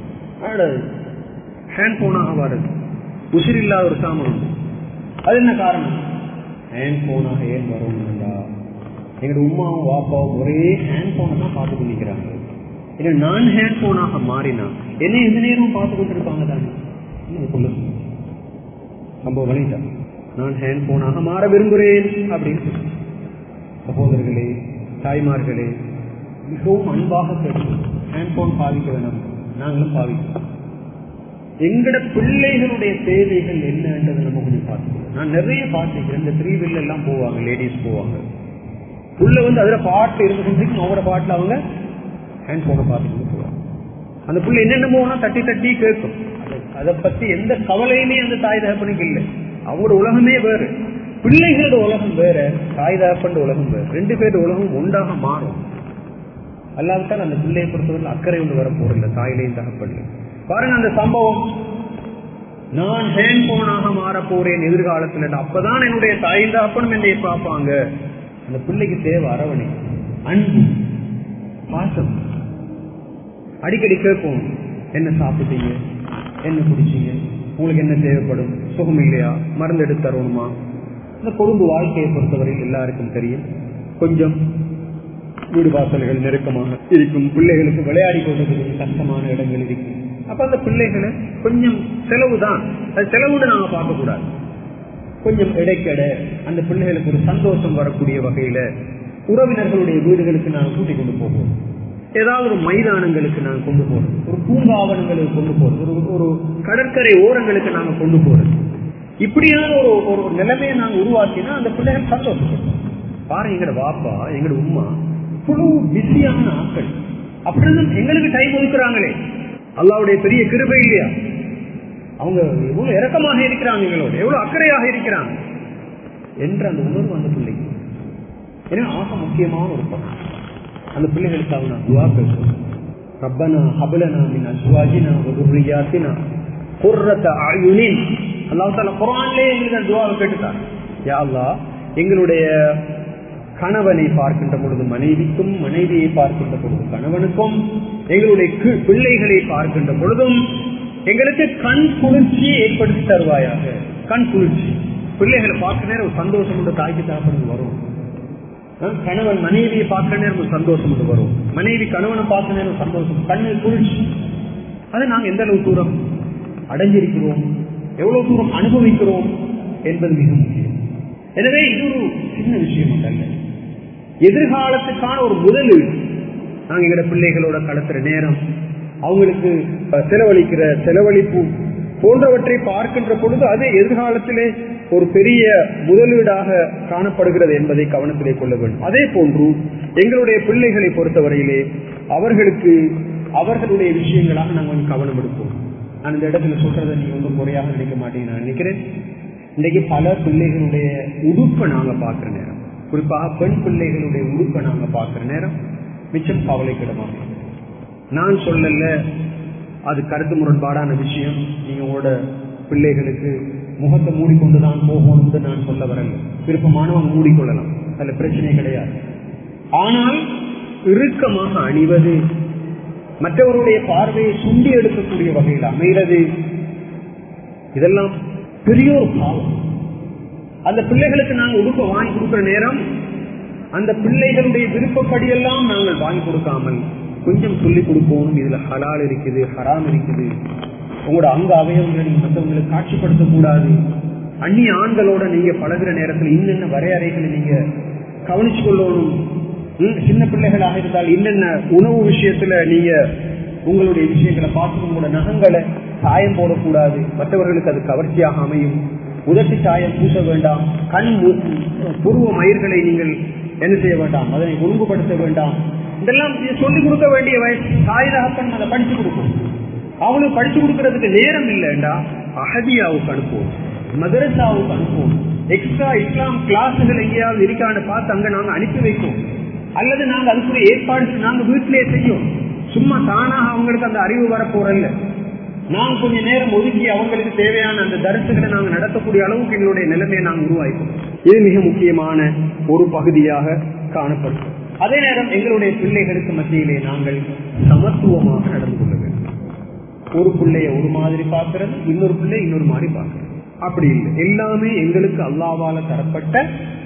ஹேண்ட் போனாக வர்றது உசிர் இல்லாத ஒரு சாமான் அது என்ன காரணம் ஹேண்ட் போனாக ஏன் வரணும்டா எங்களோட உமாவும் வாப்பாவும் ஒரே ஹேண்ட் போனை தான் பார்த்து கொண்டிருக்கிறாங்க ஏன்னா நான் ஹேண்ட் போனாக மாறினா என்ன எந்த நேரமும் பார்த்து கொண்டிருப்பாங்க தானே சம்பவம் வழிதான் நான் ஹேண்ட் போனாக மாற விரும்புகிறேன் அப்படின்னு சகோதரர்களே தாய்மார்களே மிகவும் அன்பாக கேட்கும் ஹேண்ட் போன் பாவிக்க வேணாம் நாங்களும் பாவிக்கிறோம் எங்கட பிள்ளைகளுடைய தேவைகள் என்னன்றதை நம்ம கொஞ்சம் பார்த்துக்கணும் நான் நிறைய பார்த்துக்கிறேன் இந்த த்ரீ வில் எல்லாம் போவாங்க லேடிஸ் போவாங்க உள்ள வந்து அதுல பாட்டு இருந்து அவங்களோட பாட்டுல அவங்க ஹேண்ட் போனை பார்த்துட்டு போவாங்க அந்த புள்ள என்னென்னமோனா தட்டி தட்டி கேட்கும் அதை பத்தி எந்த கவலையுமே அந்த தாய் தகப்பனுக்கு இல்லை அவங்களோட உலகமே வேறு பிள்ளைகளோட உலகம் வேற தாய் தகப்பன் உலகம் வேறு ரெண்டு பேரோட உலகம் ஒன்றாக மாறும் அல்லாவிட்டால் அந்த பிள்ளையை பொறுத்தவரை அக்கறை ஒன்று வர போறதில்ல தாயிலையும் தகப்பன்ல பாருங்க அந்த சம்பவம் நான் ஹேண்ட் போனாக மாற போறேன் எதிர்காலத்துல அப்பதான் என்னுடைய தாய் தகப்பனும் என்னை பார்ப்பாங்க அந்த பிள்ளைக்கு தேவை அரவணை அன்பு பாசம் அடிக்கடி கேட்போம் என்ன சாப்பிட்டீங்க என்ன குடிச்சீங்க உங்களுக்கு என்ன தேவைப்படும் சுகம் இல்லையா மருந்து எடுத்து தரணுமா இந்த கொழும்பு வாழ்க்கையை பொறுத்தவரையில் எல்லாருக்கும் தெரியும் கொஞ்சம் வீடு வாசல்கள் நெருக்கமாக இருக்கும் பிள்ளைகளுக்கு விளையாடி கொள்வதற்கு கஷ்டமான இடங்கள் இருக்கும் அப்ப அந்த பிள்ளைகளை கொஞ்சம் செலவு தான் அது செலவுன்னு நாங்க பார்க்க கூடாது கொஞ்சம் இடைக்கட அந்த பிள்ளைகளுக்கு ஒரு சந்தோஷம் வரக்கூடிய வகையில உறவினர்களுடைய வீடுகளுக்கு நாங்கள் கூட்டிக் கொண்டு போவோம் ஏதாவது ஒரு மைதானங்களுக்கு நாங்கள் கொண்டு போறோம் ஒரு பூங்காவனங்களுக்கு கொண்டு போறது ஒரு ஒரு கடற்கரை ஓரங்களுக்கு நாங்கள் கொண்டு போறது இப்படியான ஒரு ஒரு நிலைமையை நாங்கள் உருவாக்கினா அந்த பிள்ளைகள் சந்தோஷப்படும் பாருங்க எங்கட வாப்பா எங்கட உமா இவ்வளவு பிஸியான ஆட்கள் அப்படின்னு எங்களுக்கு டைம் ஒதுக்குறாங்களே அல்லாவுடைய பெரிய கிருபை இல்லையா அவங்க எவ்வளவு இறக்கமாக இருக்கிறாங்க எங்களோட எவ்வளவு அக்கறையாக இருக்கிறாங்க என்ற அந்த உணர்வு அந்த பிள்ளைக்கு ஏன்னா ஆக முக்கியமான ஒரு படம் அந்த பிள்ளைகளுக்காக நான் துவா பேசுறேன் ரப்பனா ஹபலனா மின் அஸ்வாஜினா வதுர்ரியாத்தினா குர்ரத அயுனின் அல்லாஹ் தால குர்ஆன்லயே எங்களுக்கு துவாவை கேட்டுட்டார் யா அல்லாஹ் எங்களுடைய கணவனை பார்க்கின்ற பொழுது மனைவிக்கும் மனைவியை பார்க்கின்ற பொழுது கணவனுக்கும் எங்களுடைய பிள்ளைகளை பார்க்கின்ற பொழுதும் எங்களுக்கு கண் குளிர்ச்சியை ஏற்படுத்தி தருவாயாக கண் குளிர்ச்சி பிள்ளைகளை பார்க்க நேரம் ஒரு சந்தோஷம் உண்டு தாய்க்கு தாப்பனுக்கு வரும் கணவன் மனைவியை பார்க்க நேரம் ஒரு சந்தோஷம் உண்டு வரும் மனைவி கணவனை பார்க்க நேரம் சந்தோஷம் கண்ணு குளிர்ச்சி அதை நாங்கள் எந்த அளவு தூரம் அடைஞ்சிருக்கிறோம் எவ்வளவு தூரம் அனுபவிக்கிறோம் என்பது மிக முக்கியம் எனவே இது ஒரு சின்ன விஷயம் அல்ல எதிர்காலத்துக்கான ஒரு முதலீடு நாங்க எங்களோட பிள்ளைகளோட கடத்துற நேரம் அவங்களுக்கு செலவழிக்கிற செலவழிப்பு போன்றவற்றை பார்க்கின்ற பொழுது அது எதிர்காலத்திலே ஒரு பெரிய முதலீடாக காணப்படுகிறது என்பதை கவனத்திலே கொள்ள வேண்டும் அதே போன்று எங்களுடைய பிள்ளைகளை பொறுத்தவரையிலே அவர்களுக்கு அவர்களுடைய விஷயங்களாக நாங்கள் கவனம் எடுப்போம் நான் இந்த இடத்துல சொல்றதை நீங்க ஒன்றும் குறையாக நினைக்க மாட்டீங்க நான் நினைக்கிறேன் இன்றைக்கு பல பிள்ளைகளுடைய உடுப்பை நாங்க பார்க்கிற நேரம் குறிப்பாக பெண் பிள்ளைகளுடைய உடுப்பை நாங்க பார்க்கிற நேரம் மிச்சம் கவலைக்கிடமாக நான் சொல்லல அது கருத்து முரண்பாடான விஷயம் நீங்க உங்களோட பிள்ளைகளுக்கு முகத்தை மூடிக்கொண்டுதான் போகணும்னு நான் சொல்ல வரல விருப்பமானவங்க மூடிக்கொள்ளலாம் அதுல பிரச்சனை கிடையாது ஆனால் இறுக்கமாக அணிவது மற்றவருடைய பார்வையை சுண்டி எடுக்கக்கூடிய வகையில் அமைகிறது இதெல்லாம் பெரிய ஒரு பாவம் அந்த பிள்ளைகளுக்கு நாங்கள் உடுப்ப வாங்கி கொடுக்கிற நேரம் அந்த பிள்ளைகளுடைய விருப்பப்படி எல்லாம் நாங்கள் வாங்கி கொடுக்காமல் கொஞ்சம் சொல்லிக் கொடுப்போம் இதுல ஹலால் இருக்குது ஹராம் இருக்குது உங்களோட அங்க அவயவங்களை நீங்க மற்றவங்களுக்கு காட்சிப்படுத்த கூடாது அந்நிய ஆண்களோட நீங்க பழகுற நேரத்தில் இன்னென்ன வரையறைகளை நீங்க கவனிச்சு கொள்ளணும் ம், சின்ன பிள்ளைகளாக இருந்தால் இன்னென்ன உணவு விஷயத்துல நீங்க உங்களுடைய விஷயங்களை பார்த்து உங்களோட நகங்களை சாயம் போடக்கூடாது மற்றவர்களுக்கு அது கவர்ச்சியாக அமையும் உதட்டு சாயம் பூச வேண்டாம் கண் மு- புருவ மயிர்களை நீங்கள் என்ன செய்ய வேண்டாம் அதனை ஒழுங்குபடுத்த வேண்டாம் இதெல்லாம் இது சொல்லிக் கொடுக்க வேண்டிய வயசு தாய் தகப்பன் அதை படிச்சு கொடுக்கும் அவங்களுக்கு படிச்சு கொடுக்கறதுக்கு நேரம் இல்லைண்டா அகதியாவுக்கு அனுப்புவோம் மதரசாவுக்கு அனுப்புவோம் எக்ஸ்ட்ரா இஸ்லாம் கிளாஸுகள் எங்கேயாவது இருக்கான்னு பார்த்து அங்க நாங்க அனுப்பி வைப்போம் அல்லது நாங்க அதுக்குரிய ஏற்பாடு நாங்க வீட்டிலேயே செய்யும் சும்மா தானாக அவங்களுக்கு அந்த அறிவு வரப்போறல்ல நாங்க கொஞ்ச நேரம் ஒதுக்கி அவங்களுக்கு தேவையான அந்த தரிசுகளை நாங்க நடத்தக்கூடிய அளவுக்கு எங்களுடைய நிலைமையை நாங்க உருவாய்ப்போம் இது மிக முக்கியமான ஒரு பகுதியாக காணப்படும் அதே நேரம் எங்களுடைய பிள்ளைகளுக்கு மத்தியிலே நாங்கள் சமத்துவமாக நடந்து கொள்ள வேண்டும் ஒரு பிள்ளைய ஒரு மாதிரி பார்க்கிறது இன்னொரு பிள்ளை இன்னொரு மாதிரி பார்க்கிறது அப்படி இல்லை எல்லாமே எங்களுக்கு அல்லாவால தரப்பட்ட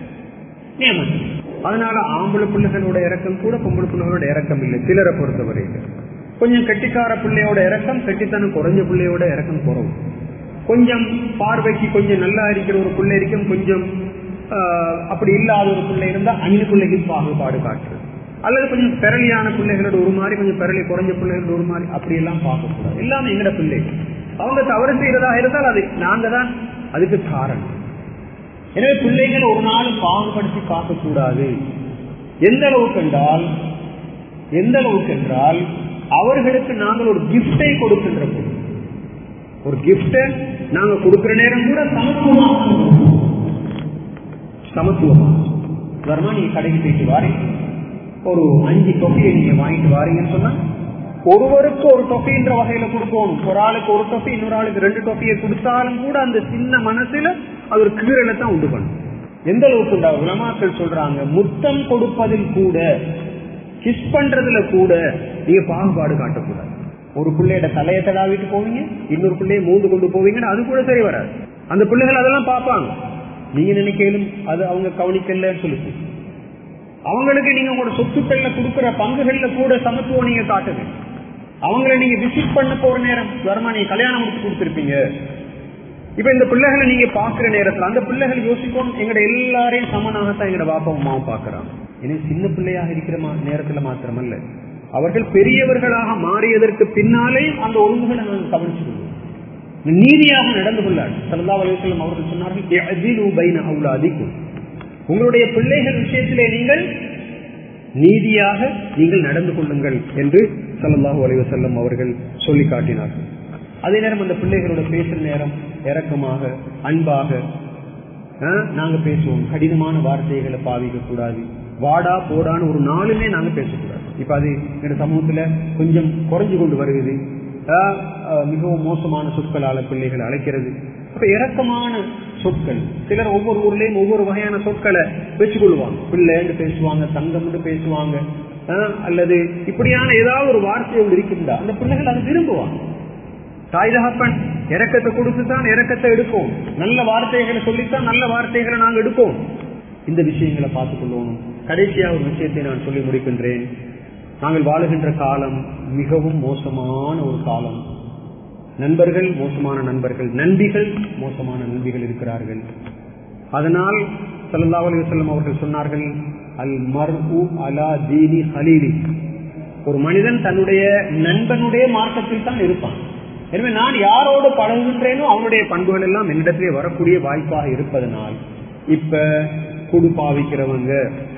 நியமனம் அதனால ஆம்பளை பிள்ளைகளோட இறக்கம் கூட பொம்பளை பிள்ளைகளோட இறக்கம் இல்லை சிலரை பொறுத்தவரையில் கொஞ்சம் கெட்டிக்கார பிள்ளையோட இறக்கம் கெட்டித்தனம் குறைஞ்ச பிள்ளையோட இறக்கம் குறவு கொஞ்சம் பார்வைக்கு கொஞ்சம் நல்லா இருக்கிற ஒரு பிள்ளை இருக்கும் கொஞ்சம் ஆஹ், அப்படி இல்லாத ஒரு பிள்ளை இருந்தா அஞ்சு பிள்ளைக்கு பாகுபாடு காட்டுறது அல்லது கொஞ்சம் பெரளியான பிள்ளைகளோட ஒரு மாதிரி கொஞ்சம் பெரளி குறைஞ்ச பிள்ளைகளோட ஒரு மாதிரி அப்படி எல்லாம் பார்க்கக்கூடாது எல்லாமே எங்கட பிள்ளை அவங்க தவறு செய்யறதா இருந்தால் அது நாங்க தான் அதுக்கு காரணம் எனவே பிள்ளைகள் ஒரு நாள் பாகுபடுத்தி பார்க்க கூடாது எந்த அளவுக்கு என்றால் எந்த அளவுக்கு என்றால் அவர்களுக்கு நாங்கள் ஒரு கிஃப்டை கொடுக்கின்ற போது ஒரு கிஃப்ட நாங்க கொடுக்கிற நேரம் கூட சமத்துவமா சமத்துவமா உதாரணமா நீங்க கடைக்கு போயிட்டு வாரீங்க ஒரு அஞ்சு தொகையை நீங்க வாங்கிட்டு வாரீங்கன்னு சொன்னா ஒருவருக்கு ஒரு தொகைன்ற வகையில கொடுப்போம் ஒரு ஆளுக்கு ஒரு தொகை இன்னொரு ஆளுக்கு ரெண்டு தொகையை கொடுத்தாலும் கூட அந்த சின்ன மனசுல அது ஒரு கீரலை தான் உண்டு பண்ணும் எந்த அளவுக்கு உண்டா உலமாக்கள் சொல்றாங்க முத்தம் கொடுப்பதில் கூட கிஸ் பண்றதுல கூட நீங்க பாகுபாடு காட்டக்கூடாது ஒரு பிள்ளையோட தலையை தடாவிட்டு போவீங்க இன்னொரு பிள்ளைய மூந்து கொண்டு போவீங்கன்னு அது கூட சரி வராது அந்த பிள்ளைகள் அதெல்லாம் பார்ப்பாங்க நீங்க நினைக்கலும் அது அவங்க கவனிக்கலன்னு சொல்லிட்டு அவங்களுக்கு நீங்க உங்களோட சொத்துக்கள்ல கொடுக்கிற பங்குகள்ல கூட சமத்துவம் நீங்க காட்டுங்க அவங்கள நீங்க விசிட் பண்ண போற நேரம் வருமா நீங்க கல்யாணம் முடிச்சு கொடுத்துருப்பீங்க இப்ப இந்த பிள்ளைகளை நீங்க பாக்குற நேரத்துல அந்த பிள்ளைகள் யோசிக்கும் எங்கட எல்லாரையும் சமனாகத்தான் எங்கட பாப்பா அம்மாவும் பாக்குறாங்க எனவே சின்ன பிள்ளையாக இருக்கிற மா- நேரத்துல மாத்திரமல்ல அவர்கள் பெரியவர்களாக மாறியதற்கு பின்னாலே அந்த ஒழுங்குகளை நாங்கள் கவனிச்சுக்கணும் நீதியாக நடந்து கொள்ளார் சல்லா அலுவலம் அவர்கள் சொன்னார்கள் "இஅ்திலு பைன அவுலாதிக்கும்." உங்களுடைய பிள்ளைகள் விஷயத்திலே நீங்கள் நீதியாக நீங்கள் நடந்து கொள்ளுங்கள் என்று சல்லல்லாஹு அலைஹி வஸல்லம் அவர்கள் சொல்லி காட்டினார்கள் அதே நேரம் அந்த பிள்ளைகளோட பேசுற நேரம் இறக்கமாக அன்பாக ஆ, நாங்க பேசுவோம் கடினமான வார்த்தைகளை பாவிக்க கூடாது வாடா போடான்னு ஒரு நாளுமே நாங்க பேசக்கூடாது இப்ப அது எங்க சமூகத்துல கொஞ்சம் குறைஞ்சு கொண்டு வருகிறது ஆ, ஆ, மிகவும் மோசமான சொற்களால பிள்ளைகளை அழைக்கிறது அப்ப இறக்கமான சொற்கள் சிலர் ஒவ்வொரு ஊர்லயும் ஒவ்வொரு வகையான சொற்களை வச்சுக்கொள்வாங்க பிள்ளைன்னு பேசுவாங்க தங்கம்னு பேசுவாங்க ஆ, அல்லது இப்படியான ஏதாவது ஒரு வார்த்தை ஒன்று இருக்கின்றா அந்த பிள்ளைகள் அதை விரும்புவாங்க தாய் தகப்பன் இறக்கத்தை கொடுத்துதான் இறக்கத்தை எடுப்போம் நல்ல வார்த்தைகளை சொல்லித்தான் நல்ல வார்த்தைகளை நாங்கள் எடுப்போம் இந்த விஷயங்களை பார்த்துக் கொள்ளணும் கடைசியா ஒரு விஷயத்தை நான் சொல்லி முடிக்கின்றேன் நாங்கள் வாழுகின்ற காலம் மிகவும் மோசமான ஒரு காலம் நண்பர்கள் மோசமான நண்பர்கள் நண்பிகள் மோசமான நண்பிகள் இருக்கிறார்கள் அதனால் ஸல்லல்லாஹு அலைஹி வஸல்லம் அவர்கள் சொன்னார்கள் அல் மர்உ அலா தீனி ஹலீலி ஒரு மனிதன் தன்னுடைய நண்பனுடைய மார்க்கத்தில் தான் இருப்பான் எனவே நான் யாரோடு பழகுகின்றேனோ அவனுடைய பண்புகள் எல்லாம் என்னிடத்திலே வரக்கூடிய வாய்ப்பாக இருப்பதனால் இப்ப குடு பாவிக்கிறவங்க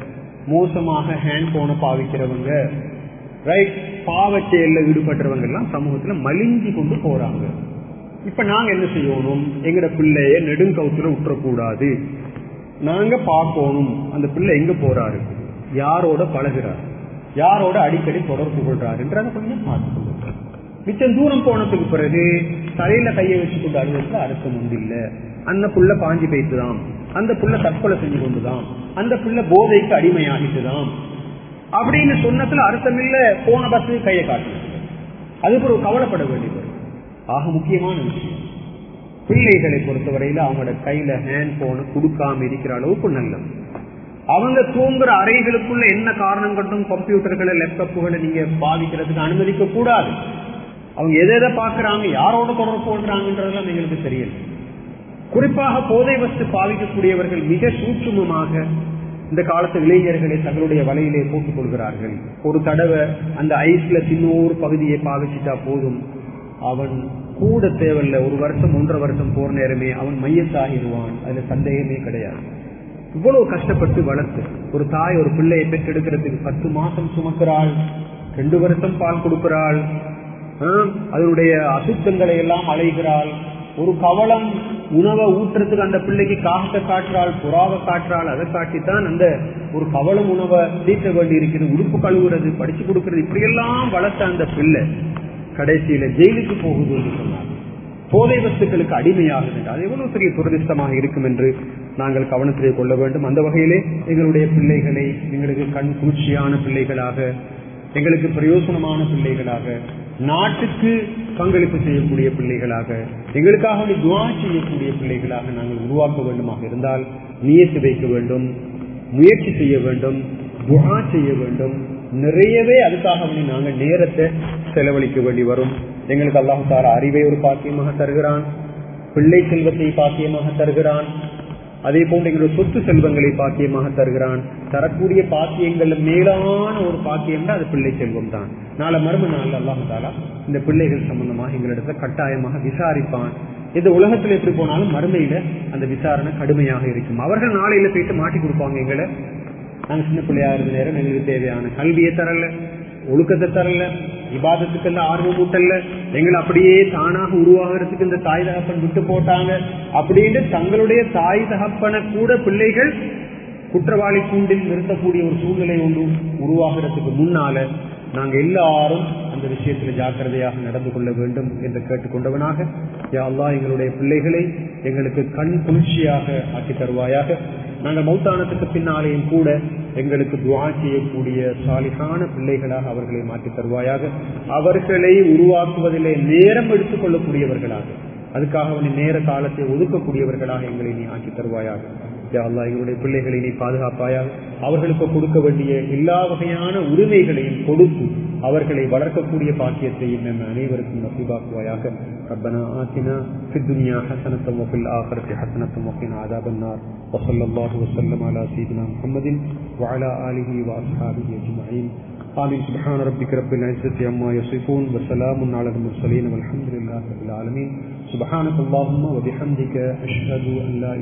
மோசமாக ஹேண்ட் போன பாவிக்கிறவங்க ரைட் பாவச்செயல்ல ஈடுபடுறவங்க எல்லாம் சமூகத்துல மலிஞ்சி கொண்டு போறாங்க இப்ப நாங்க என்ன செய்யணும் எங்கட பிள்ளைய நெடுங்கவுத்துல விட்டுறக்கூடாது நாங்க பார்க்கணும் அந்த பிள்ளை எங்க போறாரு யாரோட பழகுறாரு யாரோட அடிக்கடி தொடர்பு கொள்றாருன்றத கொஞ்சம் பார்த்து கொள்ளுங்க மிச்சம் தூரம் போனதுக்கு பிறகு தலையில கையை வச்சு கொண்டு அழுவதுல அர்த்தம் உண்டு இல்ல அந்த புள்ள பாஞ்சு போயிட்டுதான் அந்த புள்ள தற்கொலை செஞ்சு கொண்டுதான் அந்த புள்ள போதைக்கு அடிமையாகிட்டுதான் அப்படின்னு சொன்னதுல அர்த்தம் இல்ல போன பஸ் கையை காட்டு அதுக்கு ஒரு கவலைப்பட வேண்டியது ஆக முக்கியமான விஷயம் பிள்ளைகளை பொறுத்தவரையில அவங்களோட கையில ஹேண்ட் போன கொடுக்காம இருக்கிற அளவுக்கு நல்லது அவங்க தூங்குற அறைகளுக்குள்ள என்ன காரணம் கொண்டும் கம்ப்யூட்டர்களை லேப்டாப்புகளை நீங்க பாவிக்கிறதுக்கு அனுமதிக்க கூடாது அவங்க எதை எதை பாக்குறாங்க யாரோட தொடர்பு கொள்றாங்கன்றதெல்லாம் எங்களுக்கு தெரியல குறிப்பாக போதை வஸ்து பாவிக்கக்கூடியவர்கள் மிக சூட்சுமமாக இந்த காலத்து இளைஞர்களை தங்களுடைய வலையிலே போட்டுக் கொள்கிறார்கள் ஒரு தடவை அந்த ஐஸ்ல சின்னோரு பகுதியை பாவிச்சிட்டா போதும் அவன் கூட தேவையில்ல ஒரு வருஷம் ஒன்றரை வருஷம் போற நேரமே அவன் மையத்தாகிடுவான் அதுல சந்தேகமே கிடையாது இவ்வளவு கஷ்டப்பட்டு வளர்த்து ஒரு தாய் ஒரு பிள்ளையை பெற்றெடுக்கிறதுக்கு பத்து மாசம் சுமக்கிறாள் ரெண்டு வருஷம் பால் கொடுக்கிறாள் அதனுடைய அசுத்தங்களை எல்லாம் அலைகிறாள் ஒரு கவலம் உணவை ஊற்றுறதுக்கு அந்த பிள்ளைக்கு காகத்தை காட்டுறாள் புறாவை காட்டுறாள் அதை காட்டித்தான் அந்த ஒரு கவலம் உணவை தீட்ட வேண்டி இருக்குது உடுப்பு கழுவுறது படிச்சு கொடுக்கறது இப்படியெல்லாம் வளர்த்த அந்த பிள்ளை கடைசியில ஜெயிலுக்கு போகுது என்று சொன்னார் போதை வஸ்துக்களுக்கு அடிமையாகுது அது எவ்வளவு பெரிய துரதிஷ்டமாக இருக்கும் என்று நாங்கள் கவனத்திலே கொள்ள வேண்டும் அந்த வகையிலே எங்களுடைய பிள்ளைகளை எங்களுக்கு கண் குளிர்ச்சியான பிள்ளைகளாக எங்களுக்கு பிரயோசனமான பிள்ளைகளாக நாட்டுக்கு பங்களிப்பு செய்யக்கூடிய பிள்ளைகளாக எங்களுக்காக துவா செய்யக்கூடிய பிள்ளைகளாக நாங்கள் உருவாக்க வேண்டுமாக இருந்தால் நியத்து வைக்க வேண்டும் முயற்சி செய்ய வேண்டும் துவா செய்ய வேண்டும் நிறையவே அதுக்காக நாங்கள் நேரத்தை செலவழிக்க வேண்டி வரும் எங்களுக்கு அல்லாஹு தார அறிவை ஒரு பாக்கியமாக தருகிறான் பிள்ளை செல்வத்தை பாக்கியமாக தருகிறான் அதே போன்று எங்களுடைய சொத்து செல்வங்களை பாக்கியமாக தருகிறான் தரக்கூடிய பாக்கியங்கள் மேலான ஒரு பாக்கியம் தான் அது பிள்ளை செல்வம் தான் நாளை மறும நாள் அல்லாஹு தாலா இந்த பிள்ளைகள் சம்பந்தமாக எங்களிடத்தை கட்டாயமாக விசாரிப்பான் இந்த உலகத்துல எப்படி போனாலும் மறுமையில அந்த விசாரணை கடுமையாக இருக்கும் அவர்கள் நாளையில போயிட்டு மாட்டி கொடுப்பாங்க எங்களை நாங்க சின்ன பிள்ளையா இருந்த நேரம் எங்களுக்கு தேவையான கல்வியை தரல ஒழுக்கத்தை தரல விவாதத்துக்கெல்லாம் ஆர்வம் ஊட்டல எங்களை அப்படியே தானாக உருவாகிறதுக்கு இந்த தாய் தகப்பன் விட்டு போட்டாங்க அப்படின்னு தங்களுடைய தாய் தகப்பனை கூட பிள்ளைகள் குற்றவாளி கூண்டில் நிறுத்தக்கூடிய ஒரு சூழ்நிலை ஒன்று உருவாகிறதுக்கு முன்னால நாங்க எல்லாரும் அந்த விஷயத்துல ஜாக்கிரதையாக நடந்து கொள்ள வேண்டும் என்று கேட்டுக்கொண்டவனாக யா அல்லா எங்களுடைய பிள்ளைகளை எங்களுக்கு கண் குளிர்ச்சியாக ஆக்கி தருவாயாக நாங்கள் மௌத்தானத்துக்கு பின்னாலேயும் கூட எங்களுக்கு துவா செய்யக்கூடிய சாலிகான பிள்ளைகளாக அவர்களை மாற்றி தருவாயாக அவர்களை உருவாக்குவதிலே நேரம் எடுத்துக் கொள்ளக்கூடியவர்களாக அதுக்காக அவனை நேர காலத்தை ஒதுக்கக்கூடியவர்களாக எங்களை நீ ஆக்கி தருவாயாக அல்லா எங்களுடைய பிள்ளைகளை நீ பாதுகாப்பாயாக அவர்களுக்கு கொடுக்க வேண்டிய எல்லா வகையான உரிமைகளையும் கொடுத்து அவர்களை வளர்க்கக்கூடிய பாக்கியத்தையும் நம்ம அனைவருக்கும் நசிபாக்குவாயாக ربنا آتنا في الدنيا حسنة وفي الآخرة حسنة وقنا عذاب النار وصلى الله وسلم على سيدنا محمد وعلى آله وأصحابه أجمعين آمين سبحان ربك رب العزة عما يصفون وسلام على المرسلين والحمد لله رب العالمين سبحانك اللهم وبحمدك أشهد أن لا